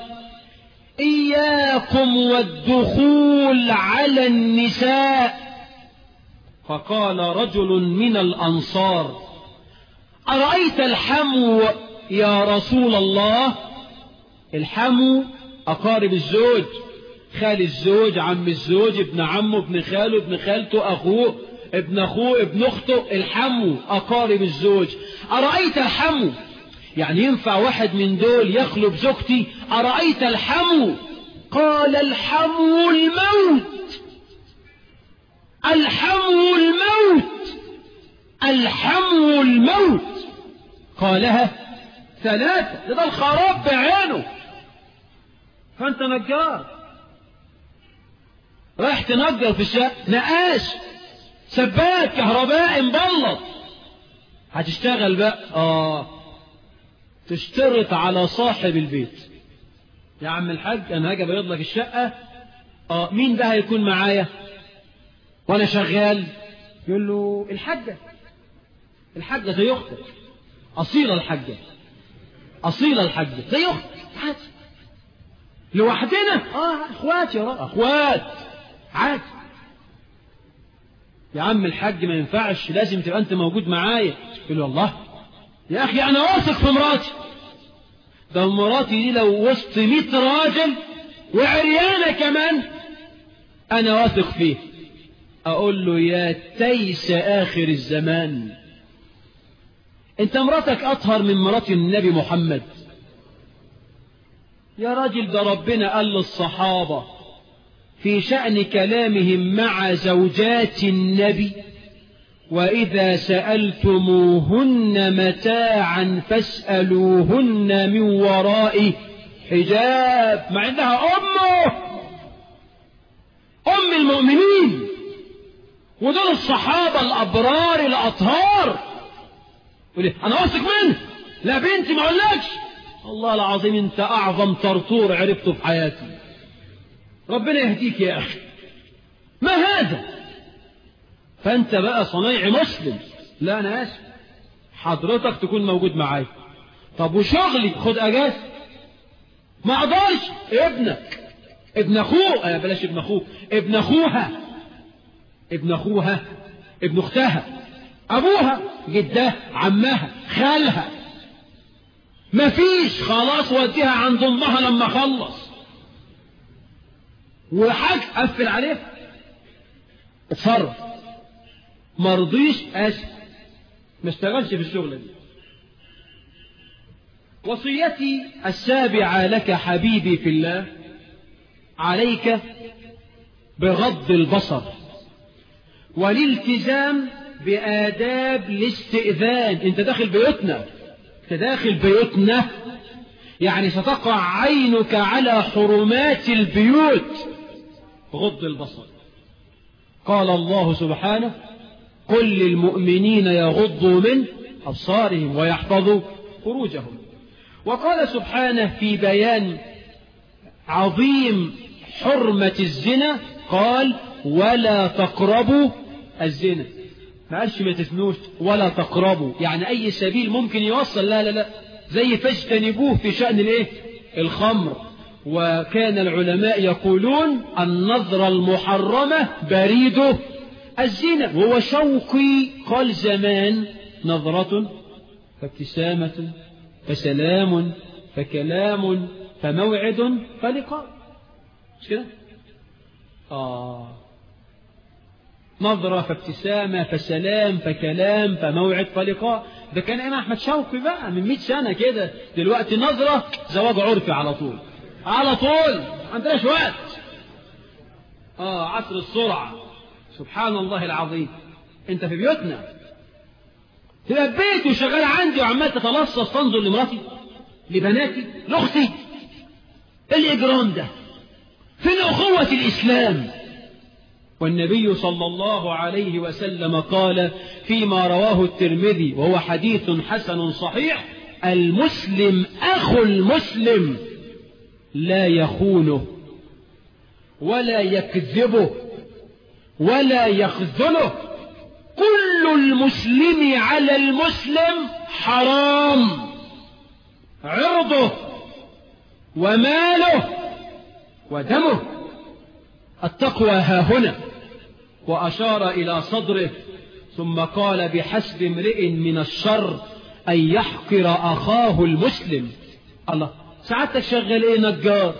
إياكم والدخول على النساء فقال رجل من الأنصار أرأيت الحمو يا رسول الله الحمو أقارب الزوج خال الزوج عم الزوج ابن عمه ابن خاله ابن خالته أخوه ابن أخوه ابن أخته الحمو أقارب الزوج أرأيت الحمو يعني ينفع واحد من دول يخلب زوجتي أرأيت الحمو قال الحمو الموت الحمو الموت الحمو الموت قالها ثلاثة ده الخراب بعينه فأنت نجار رايح تنجر في الشقة نقاش سباك كهرباء مبلط هتشتغل بقى اه تشترط على صاحب البيت يا عم الحاج انا هاجي ابيض لك الشقه اه مين بقى هيكون معايا وانا شغال يقول له الحاجه الحاجه زي اختك اصيله الحاجه اصيله الحاجه زي اختك عادي لوحدنا اه اخوات يا رب اخوات عادي يا عم الحاج ما ينفعش لازم تبقى انت موجود معايا يقول له والله يا اخي انا واثق في مراتي ده مراتي دي لو وسط 100 راجل وعريانه كمان انا واثق فيه اقول له يا تيس اخر الزمان انت مراتك اطهر من مرات النبي محمد يا راجل ده ربنا قال للصحابه في شأن كلامهم مع زوجات النبي وإذا سألتموهن متاعا فاسألوهن من وراء حجاب ما عندها أمه أم المؤمنين ودول الصحابة الأبرار الأطهار أنا واثق منه لا بنتي ما أقولكش الله العظيم أنت أعظم طرطور عرفته في حياتي ربنا يهديك يا أخي ما هذا فأنت بقى صنايعي مسلم لا أنا آسف حضرتك تكون موجود معايا طب وشغلي خد أجازة ما أقدرش ابنك ابن أخوه آه بلاش ابن أخوه ابن أخوها ابن أخوها ابن أختها أبوها جدها عمها خالها مفيش خلاص وديها عند أمها لما خلص وحاج قفل عليه اتصرف مرضيش اسف ما اشتغلش في الشغل دي وصيتي السابعة لك حبيبي في الله عليك بغض البصر والالتزام بآداب الاستئذان انت داخل بيوتنا تداخل بيوتنا يعني ستقع عينك على حرمات البيوت غض البصر قال الله سبحانه قل للمؤمنين يغضوا من أبصارهم ويحفظوا فروجهم وقال سبحانه في بيان عظيم حرمة الزنا قال ولا تقربوا الزنا ما قالش ما تثنوش ولا تقربوا يعني أي سبيل ممكن يوصل لا لا لا زي فاجتنبوه في شأن الايه الخمر وكان العلماء يقولون النظرة المحرمة بريده الزنا وهو شوقي قال زمان نظرة فابتسامة فسلام فكلام فموعد فلقاء مش كده آه نظرة فابتسامة فسلام فكلام فموعد فلقاء ده كان إمام أحمد شوقي بقى من 100 سنة كده دلوقتي نظرة زواج عرفي على طول على طول عندناش وقت آه عصر السرعة سبحان الله العظيم انت في بيوتنا تبقى في بيتي وشغال عندي وعمال تتلصص تنظر لمراتي لبناتي لاختي الاجرام ده فين اخوة الاسلام والنبي صلى الله عليه وسلم قال فيما رواه الترمذي وهو حديث حسن صحيح المسلم اخو المسلم لا يخونه ولا يكذبه ولا يخذله كل المسلم على المسلم حرام عرضه وماله ودمه التقوى ها هنا وأشار إلى صدره ثم قال بحسب امرئ من الشر أن يحقر أخاه المسلم الله سعادتك شغال ايه نجار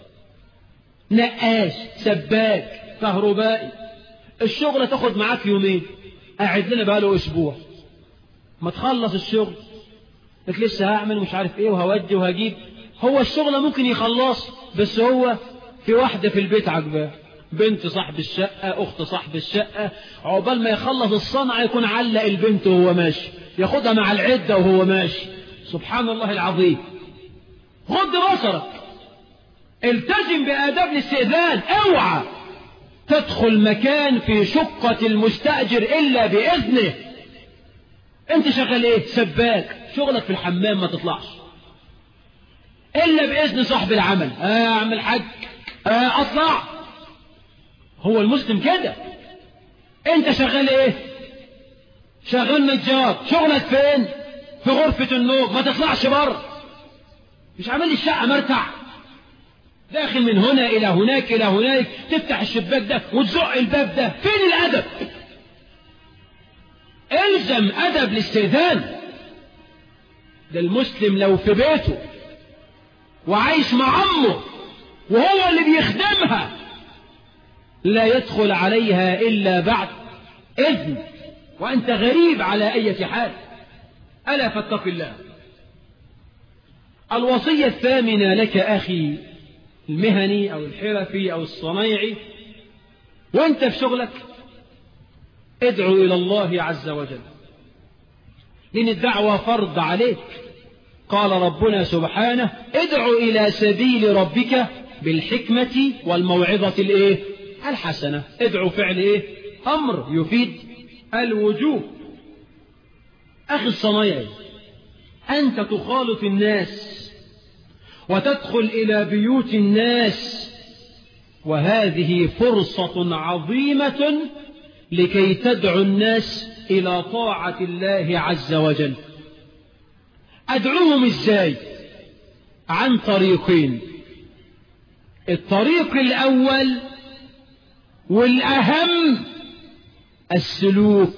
نقاش سباك كهربائي الشغل تاخد معاك يومين قاعد لنا بقاله اسبوع ما تخلص الشغل لك لسه هعمل مش عارف ايه وهودي وهجيب هو الشغل ممكن يخلص بس هو في واحدة في البيت عجباه بنت صاحب الشقة أخت صاحب الشقة عقبال ما يخلص الصنعة يكون علق البنت وهو ماشي ياخدها مع العدة وهو ماشي سبحان الله العظيم غض بصرك التزم بآداب الاستئذان اوعى تدخل مكان في شقة المستأجر إلا بإذنه انت شغال ايه سباك شغلك في الحمام ما تطلعش إلا بإذن صاحب العمل آه أعمل حج آه أطلع هو المسلم كده انت شغال ايه شغال نجار شغلك فين في غرفة النوم ما تطلعش بره مش عامل الشقة مرتع داخل من هنا إلى هناك إلى هناك تفتح الشباك ده وتزق الباب ده فين الأدب الزم أدب الاستئذان ده المسلم لو في بيته وعايش مع أمه وهو اللي بيخدمها لا يدخل عليها إلا بعد إذن وأنت غريب على أي حال ألا فاتق الله الوصية الثامنة لك أخي المهني أو الحرفي أو الصنيعي وأنت في شغلك ادعو إلى الله عز وجل لأن الدعوة فرض عليك قال ربنا سبحانه ادعو إلى سبيل ربك بالحكمة والموعظة الإيه؟ الحسنة ادعو فعل إيه؟ أمر يفيد الوجوب أخي الصنايعي أنت تخالط الناس وتدخل إلى بيوت الناس وهذه فرصة عظيمة لكي تدعو الناس إلى طاعة الله عز وجل أدعوهم إزاي عن طريقين الطريق الأول والأهم السلوك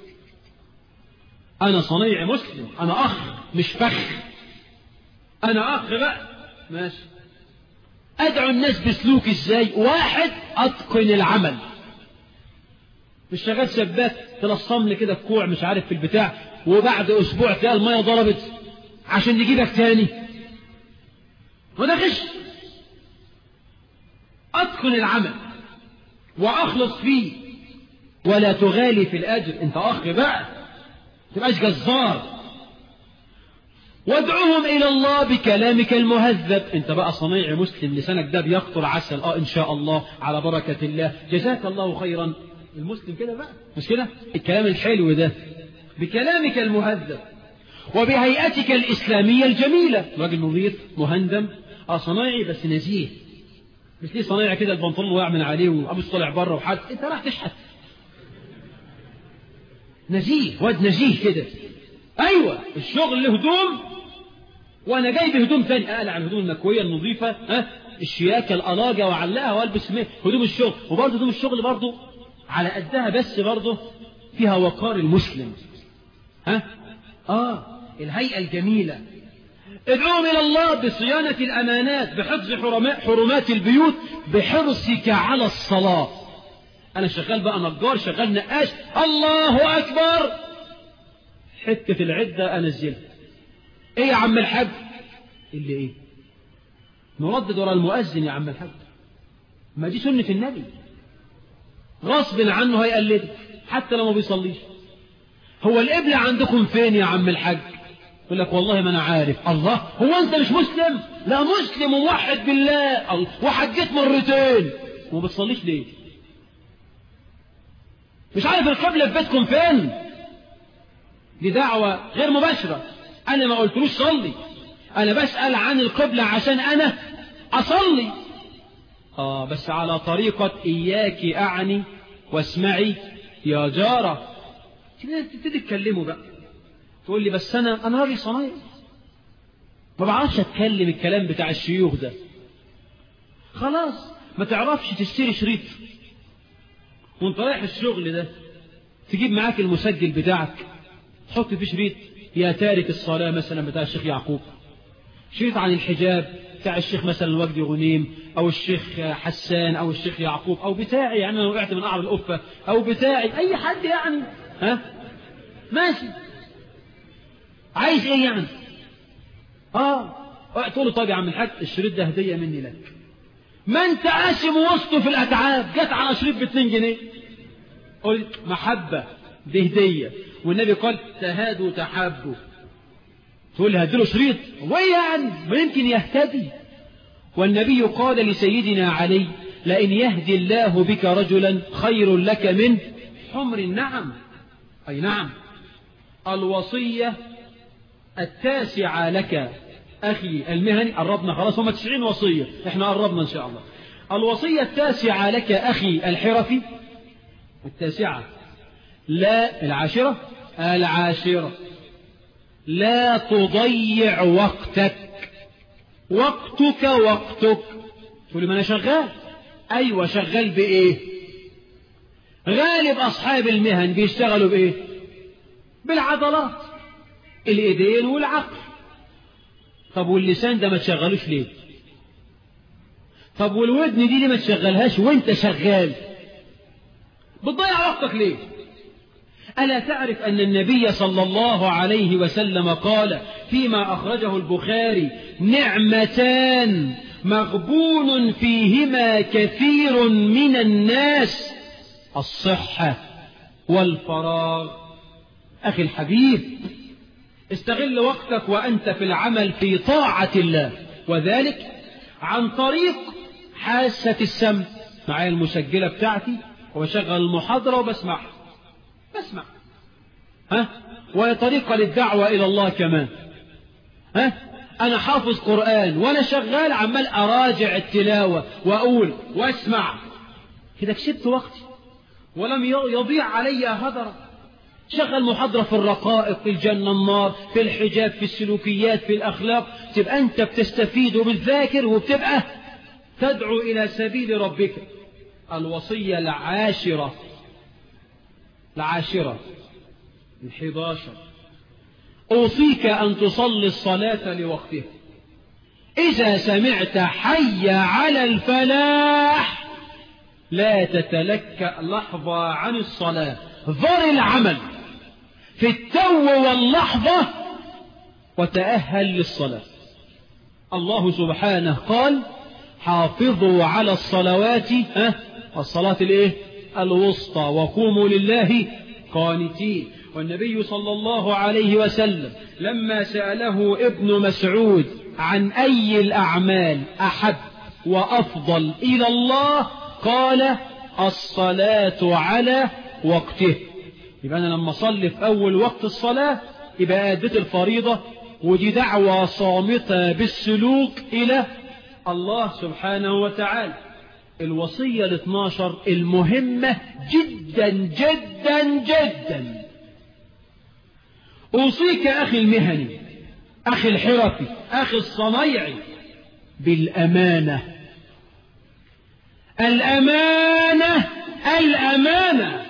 أنا صنيع مسلم أنا أخ مش فخ أنا أخ بقى ماشي أدعو الناس بسلوك إزاي واحد أتقن العمل مش شغال سباك تلصم لي كده الكوع مش عارف في البتاع وبعد أسبوع تلاقي المية ضربت عشان نجيبك تاني وده غش أتقن العمل وأخلص فيه ولا تغالي في الأجر أنت أخ بقى تبقاش جزار وادعوهم إلى الله بكلامك المهذب انت بقى صنيع مسلم لسانك ده بيقطر عسل اه ان شاء الله على بركة الله جزاك الله خيرا المسلم كده بقى مش كده الكلام الحلو ده بكلامك المهذب وبهيئتك الإسلامية الجميلة راجل نظيف مهندم اه صنايعي بس نزيه مش ليه صنايعي كده البنطلون واقع من عليه وابوس طالع بره وحد انت راح تشحت نزيه واد نزيه كده ايوه الشغل له هدوم وانا جايب هدوم ثاني اقلع الهدوم المكويه النظيفه ها الشياكه الالاجه واعلقها والبس هدوم الشغل وبرضه هدوم الشغل برضه على قدها بس برضه فيها وقار المسلم ها اه الهيئه الجميله ادعوهم الى الله بصيانه الامانات بحفظ حرمات البيوت بحرصك على الصلاه انا شغال بقى نجار شغال نقاش الله اكبر حته العده انزلها ايه يا عم الحاج اللي ايه نردد ورا المؤذن يا عم الحاج ما دي سنه النبي غصب عنه هيقلدك حتى لو ما بيصليش هو القبلة عندكم فين يا عم الحاج يقول لك والله ما انا عارف الله هو انت مش مسلم لا مسلم وموحد بالله وحجيت مرتين وما بتصليش ليه مش عارف القبلة في بيتكم فين دي دعوة غير مباشرة انا ما قلتلوش صلي انا بسأل عن القبلة عشان انا اصلي اه بس على طريقة اياك اعني واسمعي يا جارة تبتدي تكلمه بقى تقول لي بس انا انا راجل صنايعي ما بعرفش اتكلم الكلام بتاع الشيوخ ده خلاص ما تعرفش تشتري شريط وانت رايح الشغل ده تجيب معاك المسجل بتاعك تحط فيه شريط يا تارك الصلاة مثلا بتاع الشيخ يعقوب شريط عن الحجاب بتاع الشيخ مثلا وجدي غنيم او الشيخ حسان او الشيخ يعقوب او بتاعي يعني انا وقعت من قعر القفه او بتاعي اي حد يعني ها ماشي عايز ايه يعني اه تقول له طيب يا عم الحاج الشريط ده هديه مني لك ما انت قاسم وسطه في الاتعاب جت على شريط ب 2 جنيه قلت محبه دي هديه والنبي قال تهادوا تحابوا تقول لي هديله شريط وايه يعني ما يمكن يهتدي والنبي قال لسيدنا علي لئن يهدي الله بك رجلا خير لك من حمر النعم أي نعم الوصية التاسعة لك أخي المهني قربنا خلاص هم تسعين وصية احنا قربنا إن شاء الله الوصية التاسعة لك أخي الحرفي التاسعة لا العاشرة العاشرة لا تضيع وقتك وقتك وقتك تقول ما أنا شغال أيوة شغال بإيه غالب أصحاب المهن بيشتغلوا بإيه بالعضلات الإيدين والعقل طب واللسان ده ما تشغلوش ليه طب والودن دي ليه ما تشغلهاش وانت شغال بتضيع وقتك ليه ألا تعرف أن النبي صلى الله عليه وسلم قال فيما أخرجه البخاري نعمتان مغبون فيهما كثير من الناس الصحة والفراغ أخي الحبيب استغل وقتك وأنت في العمل في طاعة الله وذلك عن طريق حاسة السمع معايا المسجلة بتاعتي وبشغل المحاضرة وبسمعها بسمع ها وهي طريقة للدعوة إلى الله كمان ها أنا حافظ قرآن وأنا شغال عمال أراجع التلاوة وأقول وأسمع كده كسبت وقتي ولم يضيع علي هدرا شغل محاضرة في الرقائق في الجنة النار في الحجاب في السلوكيات في الأخلاق تبقى أنت بتستفيد وبتذاكر وبتبقى تدعو إلى سبيل ربك الوصية العاشرة العاشرة الحداشر أوصيك أن تصلي الصلاة لوقتها إذا سمعت حي على الفلاح لا تتلك لحظة عن الصلاة ذر العمل في التو واللحظة وتأهل للصلاة الله سبحانه قال حافظوا على الصلوات ها الصلاة الايه الوسطى وقوموا لله قانتين والنبي صلى الله عليه وسلم لما سأله ابن مسعود عن أي الأعمال أحب وأفضل إلى الله قال الصلاة على وقته يبقى أنا لما أصلي في أول وقت الصلاة يبقى أديت الفريضة ودي دعوة صامتة بالسلوك إلى الله سبحانه وتعالى الوصية ال 12 المهمة جدا جدا جدا أوصيك أخي المهني أخي الحرفي أخي الصنيعي بالأمانة الأمانة الأمانة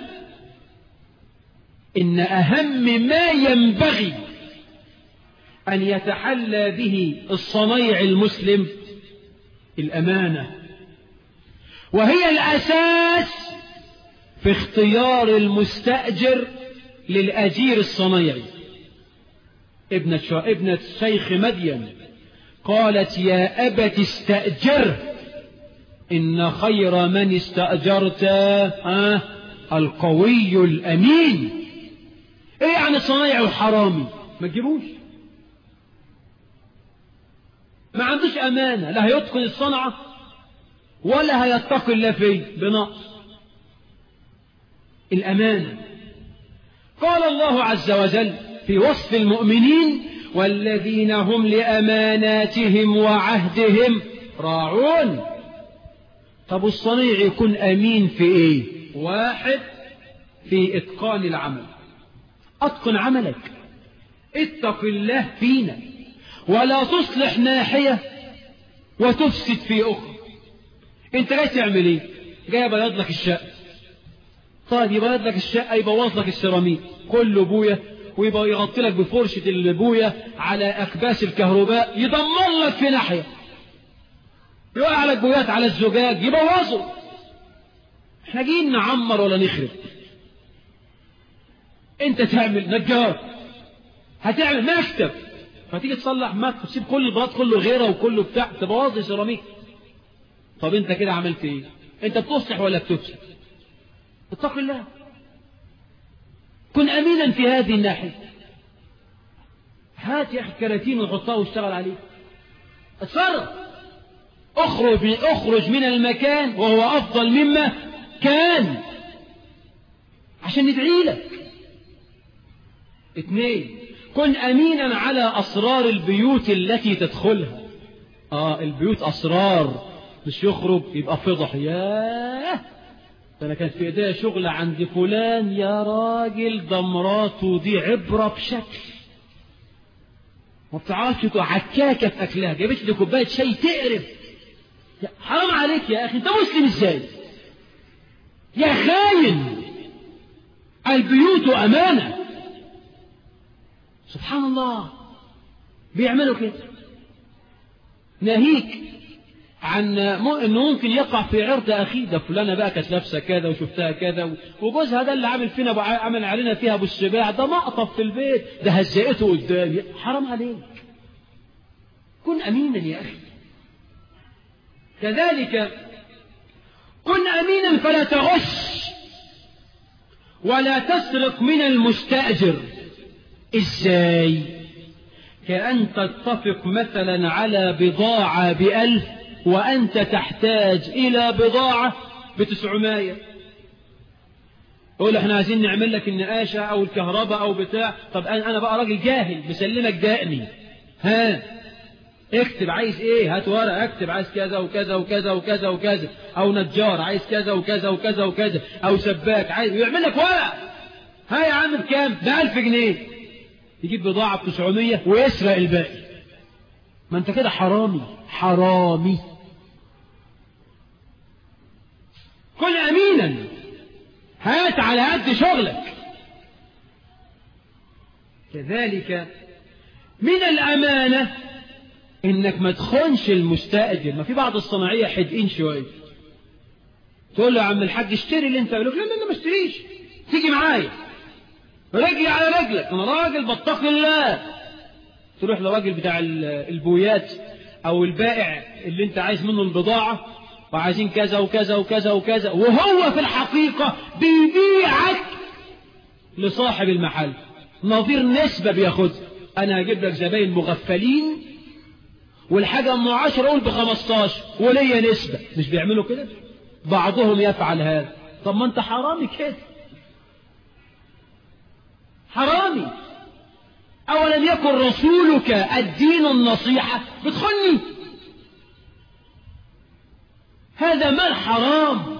إن أهم ما ينبغي أن يتحلى به الصنيع المسلم الأمانة وهي الأساس في اختيار المستأجر للأجير الصنيعي ابنة, شو... ابنة شيخ مدين قالت يا أبت استأجره إن خير من استأجرت آه القوي الأمين إيه يعني صنايع وحرامي ما تجيبوش ما عندوش أمانة لا هيتقن الصنعة ولا هيتقي الله فيه بنقص الأمانة قال الله عز وجل في وصف المؤمنين والذين هم لأماناتهم وعهدهم راعون طب الصنيع يكون أمين في إيه واحد في إتقان العمل أتقن عملك اتق الله فينا ولا تصلح ناحية وتفسد في أخرى انت جاي تعمل ايه جاي يبيض لك الشقة طيب يبيض لك الشقة يبوظ لك السيراميك كله بويا ويبقى يغطي لك بفرشة البويا على أكباس الكهرباء يدمر لك في ناحية يوقع لك بويات على الزجاج يبوظه احنا جايين نعمر ولا نخرب انت تعمل نجار هتعمل مكتب فتيجي تصلح مكتب تسيب كل البلاط كله غيره وكله بتاع تبوظ سيراميك طب انت كده عملت ايه انت بتصلح ولا بتفسد اتق الله كن امينا في هذه الناحيه هات يا اخي كراتين وحطها واشتغل عليه اتصرف اخرج اخرج من المكان وهو افضل مما كان عشان ندعي لك اثنين كن امينا على اسرار البيوت التي تدخلها اه البيوت اسرار مش يخرج يبقى فضح ياه انا كانت في ايديا شغل عند فلان يا راجل ده مراته دي عبره بشكل ما بتعرفش عكاكه في اكلها جابت لي كوبايه شاي تقرف حرام عليك يا اخي انت مسلم ازاي يا خاين البيوت امانه سبحان الله بيعملوا كده ناهيك عن انه ممكن يقع في عرض اخيه ده فلانه بقى كانت لابسه كذا وشفتها كذا وجوزها ده اللي عامل فينا عمل علينا فيها ابو السباع ده مقطف في البيت ده هزقته قدامي حرام عليك كن امينا يا اخي كذلك كن امينا فلا تغش ولا تسرق من المستاجر ازاي كأن تتفق مثلا على بضاعة بألف وأنت تحتاج إلى بضاعة بتسعمية قول احنا عايزين نعمل لك النقاشة أو الكهرباء أو بتاع طب أنا بقى راجل جاهل بسلمك دقني ها اكتب عايز ايه هات ورق اكتب عايز كذا وكذا وكذا وكذا وكذا او نجار عايز كذا وكذا وكذا وكذا او سباك عايز يعمل لك ورق ها يا عم بكام ب 1000 جنيه يجيب بضاعة ب 900 ويسرق الباقي ما انت كده حرامي حرامي كن امينا هات على قد شغلك كذلك من الامانه انك ما تخونش المستاجر ما في بعض الصناعيه حدقين شويه تقول له يا عم الحاج اشتري اللي انت يقول لك لا انا ما اشتريش تيجي معايا رجلي على رجلك انا راجل بتقي الله تروح لراجل بتاع البويات او البائع اللي انت عايز منه البضاعه وعايزين كذا وكذا وكذا وكذا وهو في الحقيقه بيبيعك لصاحب المحل نظير نسبة بياخدها أنا هجيب لك زباين مغفلين والحاجة أم عشرة قول بخمستاشر وليا نسبة مش بيعملوا كده بعضهم يفعل هذا طب ما أنت حرامي كده حرامي أولم يكن رسولك الدين النصيحة بتخني هذا مال حرام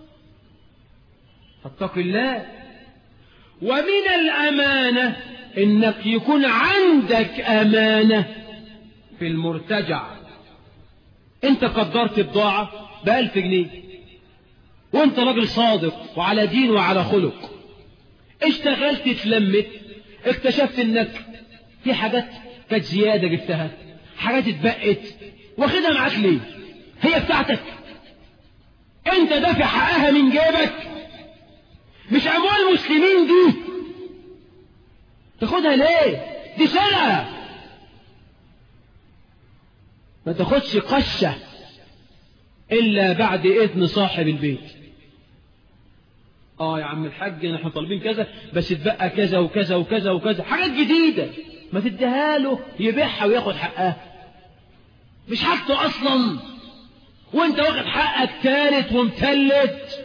فاتق الله ومن الأمانة إنك يكون عندك أمانة في المرتجع أنت قدرت بضاعة بألف جنيه وأنت راجل صادق وعلى دين وعلى خلق اشتغلت اتلمت اكتشفت انك في حاجات كانت زيادة جبتها حاجات اتبقت واخدها معاك ليه هي بتاعتك انت دافع حقها من جيبك مش اموال المسلمين دي تاخدها ليه دي سرقة ما تاخدش قشة الا بعد اذن صاحب البيت اه يا عم الحاج احنا طالبين كذا بس اتبقى كذا وكذا وكذا وكذا حاجات جديدة ما تديها له يبيعها وياخد حقها مش حاجته اصلا وانت واخد حقك ثالث ومثلث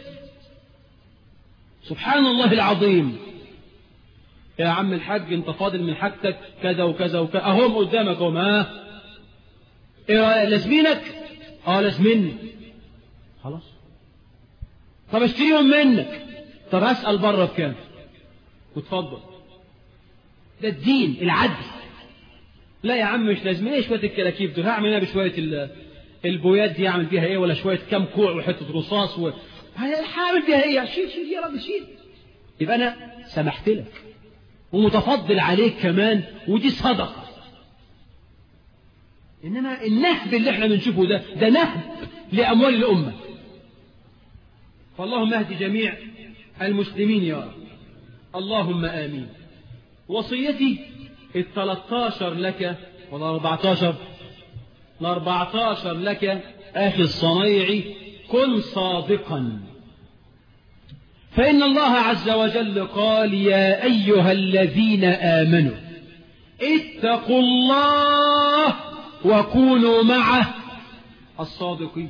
سبحان الله العظيم يا عم الحاج انت فاضل من حاجتك كذا وكذا وكذا اهم قدامك اهم ها ايه لازمينك اه لازمني خلاص طب اشتريهم منك طب اسال بره بكام وتفضل ده الدين العدل لا يا عم مش لازم ايه شويه الكراكيب دول هعمل انا بشويه البويات دي اعمل بيها ايه ولا شويه كام كوع وحته رصاص و... هعمل بيها ايه شيل شيل يا راجل شيل يبقى انا سمحت لك ومتفضل عليك كمان ودي صدقه انما النهب اللي احنا بنشوفه ده ده نهب لاموال الامه فاللهم اهد جميع المسلمين يا رب اللهم آمين وصيتي الثلاثاشر لك ولا أربعتاشر الأربعتاشر لك أخي الصنيع كن صادقا فإن الله عز وجل قال يا أيها الذين آمنوا اتقوا الله وكونوا معه الصادقين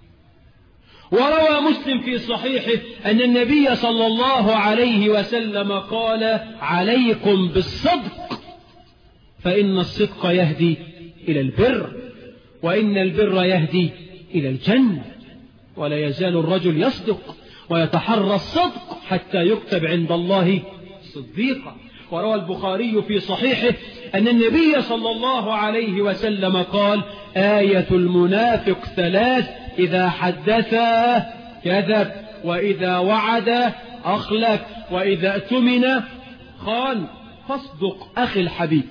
وروى مسلم في صحيحه أن النبي صلى الله عليه وسلم قال عليكم بالصدق فإن الصدق يهدي إلى البر وإن البر يهدي إلى الجنة ولا يزال الرجل يصدق ويتحرى الصدق حتى يكتب عند الله صديقا وروى البخاري في صحيحه أن النبي صلى الله عليه وسلم قال آية المنافق ثلاث إذا حدث كذب وإذا وعد أخلف وإذا اؤتمن خان فاصدق أخي الحبيب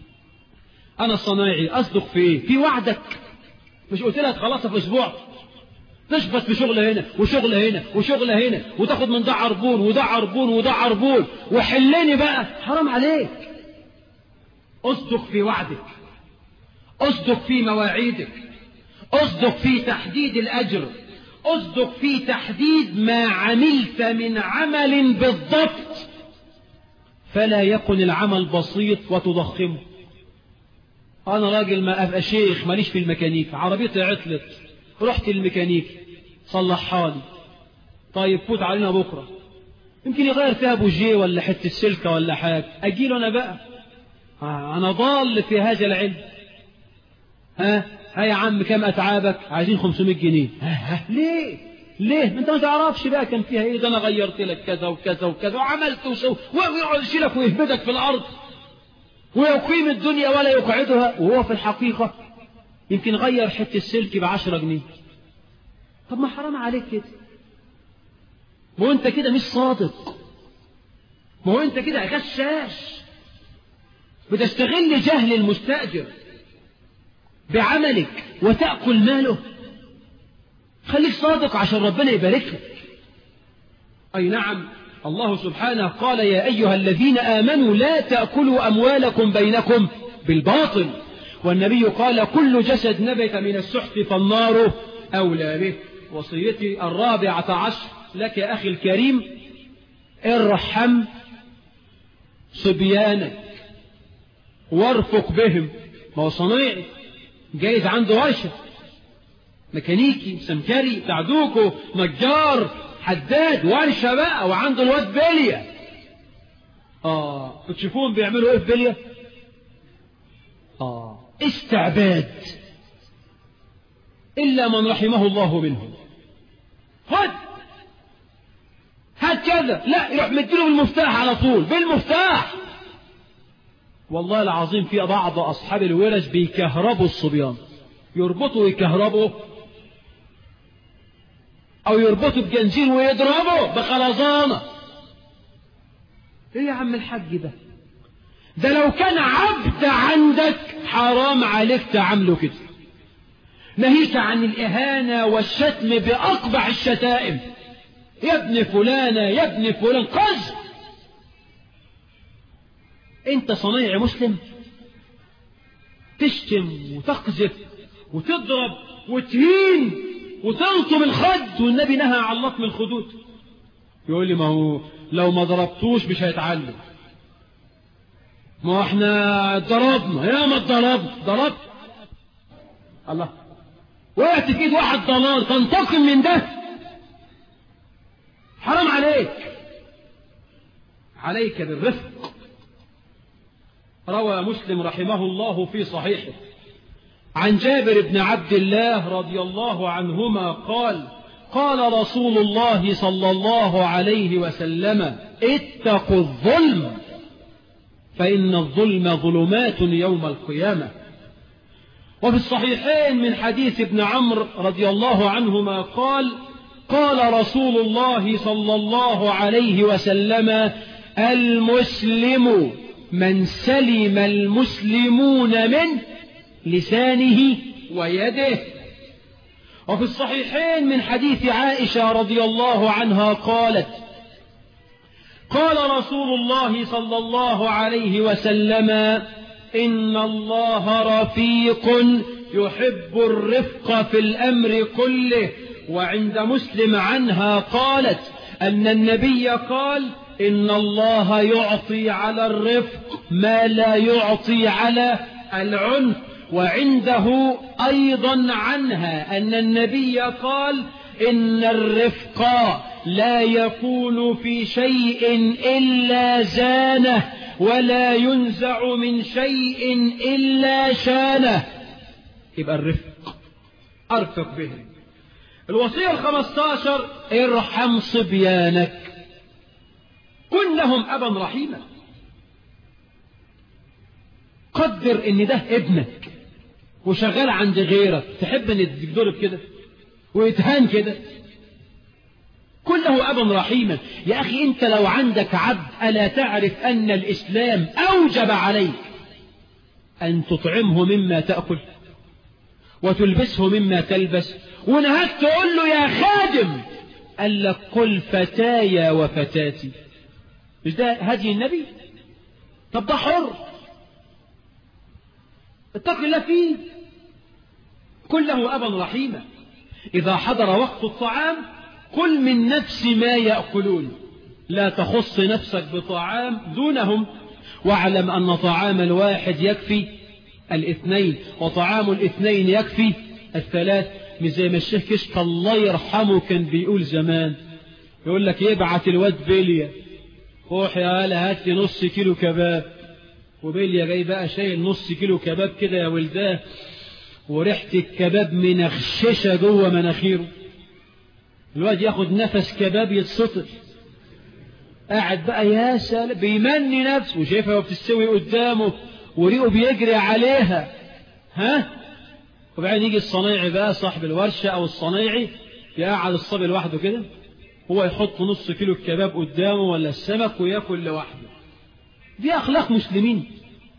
أنا الصنايعي أصدق في إيه؟ في وعدك مش قلت لك خلاص في أسبوع تشبط في شغل هنا وشغل هنا وشغل هنا وتاخد من ده عربون وده عربون وده عربون وحلني بقى حرام عليك اصدق في وعدك اصدق في مواعيدك اصدق في تحديد الأجر اصدق في تحديد ما عملت من عمل بالضبط فلا يكن العمل بسيط وتضخمه أنا راجل ما أبقى شيخ ماليش في الميكانيك عربيتي عطلت رحت الميكانيك صلحها لي طيب فوت علينا بكرة يمكن يغير فيها بوجيه ولا حتة سلكة ولا حاجة أجيله أنا بقى أنا ضال في هذا العلم ها ها يا عم كم أتعابك عايزين 500 جنيه ها ها ليه ليه ما انت ما تعرفش بقى كان فيها ايه ده انا غيرت لك كذا وكذا وكذا وعملت وسوي ويقعد يشيلك ويهبدك في الارض ويقيم الدنيا ولا يقعدها وهو في الحقيقة يمكن غير حتة السلك بعشرة جنيه طب ما حرام عليك كده ما هو انت كده مش صادق ما هو انت كده غشاش بتستغل جهل المستأجر بعملك وتأكل ماله خليك صادق عشان ربنا يبارك لك أي نعم الله سبحانه قال يا أيها الذين آمنوا لا تأكلوا أموالكم بينكم بالباطل والنبي قال كل جسد نبت من السحت فالنار أولى به وصيتي الرابعة عشر لك أخي الكريم ارحم صبيانك وارفق بهم ما هو صنيعي جايز عنده ورشة ميكانيكي سمكري تعدوكو نجار حداد ورشة بقى وعنده الواد بلية اه بتشوفوهم بيعملوا ايه في بلية اه استعباد إلا من رحمه الله منهم خد هات كذا لا يروح مديله بالمفتاح على طول بالمفتاح والله العظيم في بعض أصحاب الورش بيكهربوا الصبيان يربطوا ويكهربوا أو يربطوا بجنزير ويضربوا بخرزانة إيه يا عم الحاج ده ده لو كان عبد عندك حرام عليك تعامله كده نهيك عن الإهانة والشتم بأقبح الشتائم يا ابن فلانة يا ابن فلان قذف انت صنيع مسلم تشتم وتقذف وتضرب وتهين وتلطم الخد والنبي نهى عن لطم الخدود يقول لي ما هو لو ما ضربتوش مش هيتعلم ما احنا ضربنا يا ما ضربت ضربت الله وقعت في ايد واحد ضلال تنتقم من ده حرام عليك عليك بالرفق روى مسلم رحمه الله في صحيحه عن جابر بن عبد الله رضي الله عنهما قال قال رسول الله صلى الله عليه وسلم اتقوا الظلم فإن الظلم ظلمات يوم القيامة وفي الصحيحين من حديث ابن عمرو رضي الله عنهما قال قال رسول الله صلى الله عليه وسلم المسلم من سلم المسلمون من لسانه ويده وفي الصحيحين من حديث عائشة رضي الله عنها قالت قال رسول الله صلى الله عليه وسلم إن الله رفيق يحب الرفق في الأمر كله وعند مسلم عنها قالت أن النبي قال إن الله يعطي على الرفق ما لا يعطي على العنف وعنده أيضا عنها أن النبي قال إن الرفق لا يكون في شيء إلا زانه ولا ينزع من شيء إلا شانه يبقى الرفق أرفق بهم الوصية الخمستاشر ارحم صبيانك كن لهم أبا رحيما قدر ان ده ابنك وشغال عند غيرك تحب ان يتضرب كده ويتهان كده كن له أبا رحيما يا أخي أنت لو عندك عبد ألا تعرف أن الإسلام أوجب عليك أن تطعمه مما تأكل وتلبسه مما تلبس ونهاك تقول له يا خادم قال لك قل فتايا وفتاتي مش ده هدي النبي طب ده حر اتق الله فيه كن له أبا رحيما إذا حضر وقت الطعام كل من نفس ما يأكلون لا تخص نفسك بطعام دونهم واعلم أن طعام الواحد يكفي الاثنين وطعام الاثنين يكفي الثلاث مش زي ما الشيخ كشك الله يرحمه كان بيقول زمان يقول لك يبعت الواد بيليا روح يا هلا هات لي نص كيلو كباب وبيليا جاي بقى شايل نص كيلو كباب كده يا ولداه وريحة الكباب منخششة جوه مناخيره الواد ياخد نفس كباب يتسطر قاعد بقى يا سلام بيمني نفسه وشايفها وبتستوي قدامه وريقه بيجري عليها ها وبعدين يجي الصنايعي بقى صاحب الورشة أو الصنايعي يقعد الصبي لوحده كده هو يحط نص كيلو الكباب قدامه ولا السمك وياكل لوحده دي أخلاق مسلمين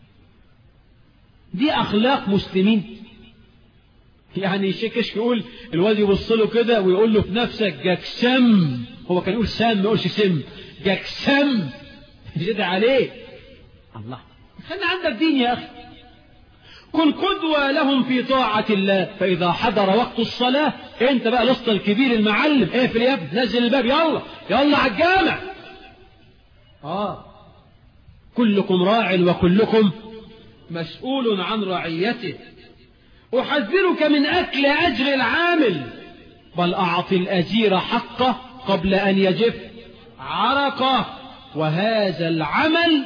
دي أخلاق مسلمين يعني شكش يقول الواد يبص له كده ويقول له في نفسك جكسم هو كان يقول سم ما يقولش سم جكسم يزيد عليه الله خلي عندك دين يا أخي كن قدوة لهم في طاعة الله فإذا حضر وقت الصلاة أنت بقى لست الكبير المعلم اقفل يا ابني نزل الباب يلا يلا على الجامع آه كلكم راع وكلكم مسؤول عن رعيته أحذرك من أكل أجر العامل بل أعطي الأجير حقه قبل أن يجف عرقه وهذا العمل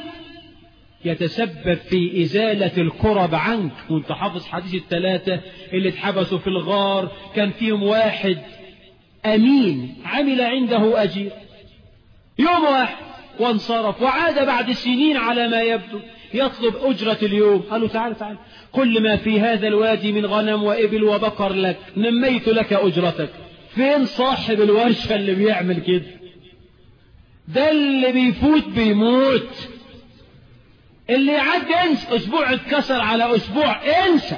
يتسبب في إزالة الكرب عنك وانت حافظ حديث الثلاثة اللي اتحبسوا في الغار كان فيهم واحد أمين عمل عنده أجير يوم واحد وانصرف وعاد بعد سنين على ما يبدو يطلب أجرة اليوم قالوا تعال تعال كل ما في هذا الوادي من غنم وإبل وبقر لك نميت لك أجرتك فين صاحب الورشة اللي بيعمل كده ده اللي بيفوت بيموت اللي يعدي انسى اسبوع اتكسر على اسبوع انسى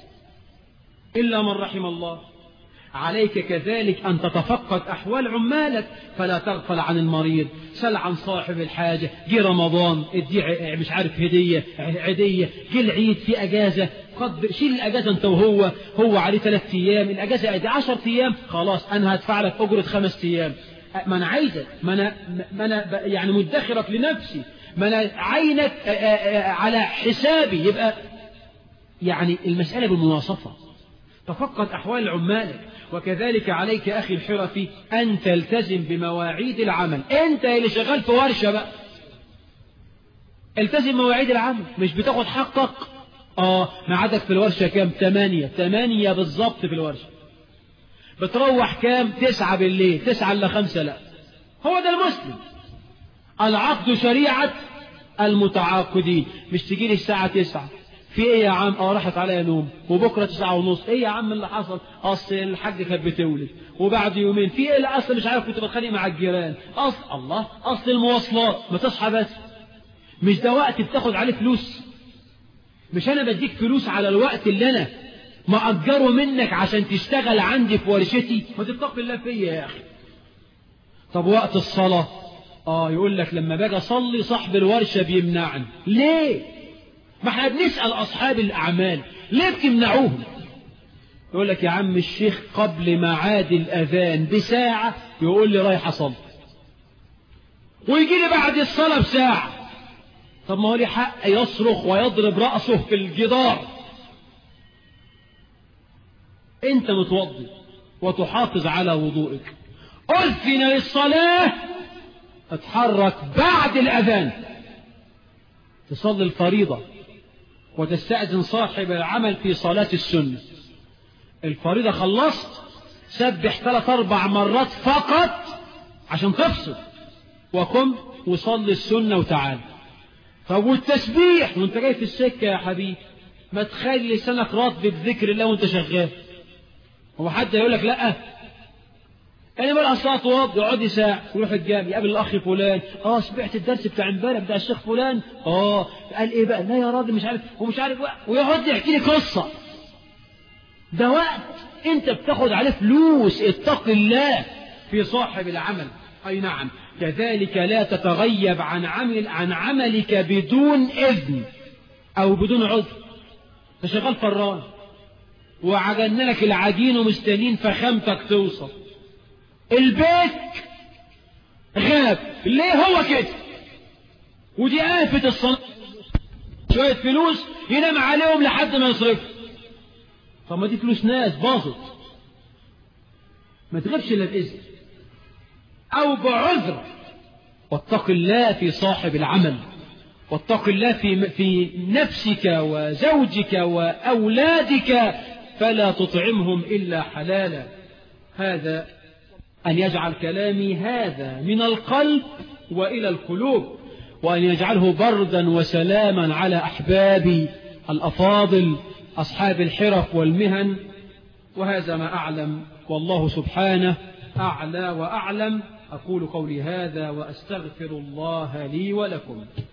الا من رحم الله عليك كذلك أن تتفقد أحوال عمالك فلا تغفل عن المريض سل عن صاحب الحاجة جي رمضان ادي مش عارف هدية عيدية جي العيد في أجازة قد شيل الأجازة أنت وهو هو عليه ثلاث أيام الأجازة ادي عشر أيام خلاص أنا هدفع لك أجرة خمس أيام ما أنا عايزك ما أنا, ما أنا يعني مدخرك لنفسي ما أنا عينك على حسابي يبقى يعني المسألة بالمواصفة تفقد أحوال عمالك وكذلك عليك أخي الحرفي أن تلتزم بمواعيد العمل أنت اللي شغال في ورشة بقى التزم مواعيد العمل مش بتاخد حقك آه ميعادك في الورشة كام تمانية تمانية بالظبط في الورشة بتروح كام تسعة بالليل تسعة إلا خمسة لا هو ده المسلم العقد شريعة المتعاقدين مش تجي لي الساعة تسعة في ايه يا عم اه راحت عليا نوم وبكره تسعة ونص ايه يا عم اللي حصل اصل الحاج كانت بتولد وبعد يومين في ايه اصل مش عارف كنت بتخانق مع الجيران اصل الله اصل المواصلات ما تصحى بس مش ده وقت بتاخد عليه فلوس مش انا بديك فلوس على الوقت اللي انا مأجره منك عشان تشتغل عندي في ورشتي ما تتق الله فيا يا اخي طب وقت الصلاة اه يقول لك لما باجي اصلي صاحب الورشة بيمنعني ليه ما احنا بنسأل أصحاب الأعمال ليه بتمنعوهم يقول لك يا عم الشيخ قبل ميعاد الأذان بساعة يقول لي رايح أصلي ويجي لي بعد الصلاة بساعة طب ما هو لي حق يصرخ ويضرب رأسه في الجدار أنت متوضي وتحافظ على وضوئك أذن للصلاة اتحرك بعد الأذان تصلي الفريضة وتستأذن صاحب العمل في صلاة السنة الفريضة خلصت سبح ثلاث أربع مرات فقط عشان تفصل وقم وصلي السنة وتعال طب والتسبيح وانت جاي في السكة يا حبيبي ما تخلي لسانك رطب بذكر الله وانت شغال هو حد يقول لك لا يعني بقى اصلا توض يقعد ساعة يروح الجامع يقابل الاخ فلان اه سمعت الدرس بتاع امبارح بتاع الشيخ فلان اه قال ايه بقى لا يا راجل مش عارف ومش عارف ويقعد يحكي لي قصة ده وقت انت بتاخد عليه فلوس اتق الله في صاحب العمل اي نعم كذلك لا تتغيب عن عمل عن عملك بدون اذن او بدون عذر انت شغال فران وعجلنا لك العجين ومستنين فخامتك توصل البيت غاب ليه هو كده ودي آفة الصلاة شوية فلوس ينام عليهم لحد ما يصرف طب ما دي فلوس ناس باظت ما تغيبش الا بإذن أو بعذر واتق الله في صاحب العمل واتق الله في في نفسك وزوجك وأولادك فلا تطعمهم إلا حلالا هذا أن يجعل كلامي هذا من القلب وإلى القلوب وأن يجعله بردا وسلاما على أحبابي الأفاضل أصحاب الحرف والمهن وهذا ما أعلم والله سبحانه أعلى وأعلم أقول قولي هذا وأستغفر الله لي ولكم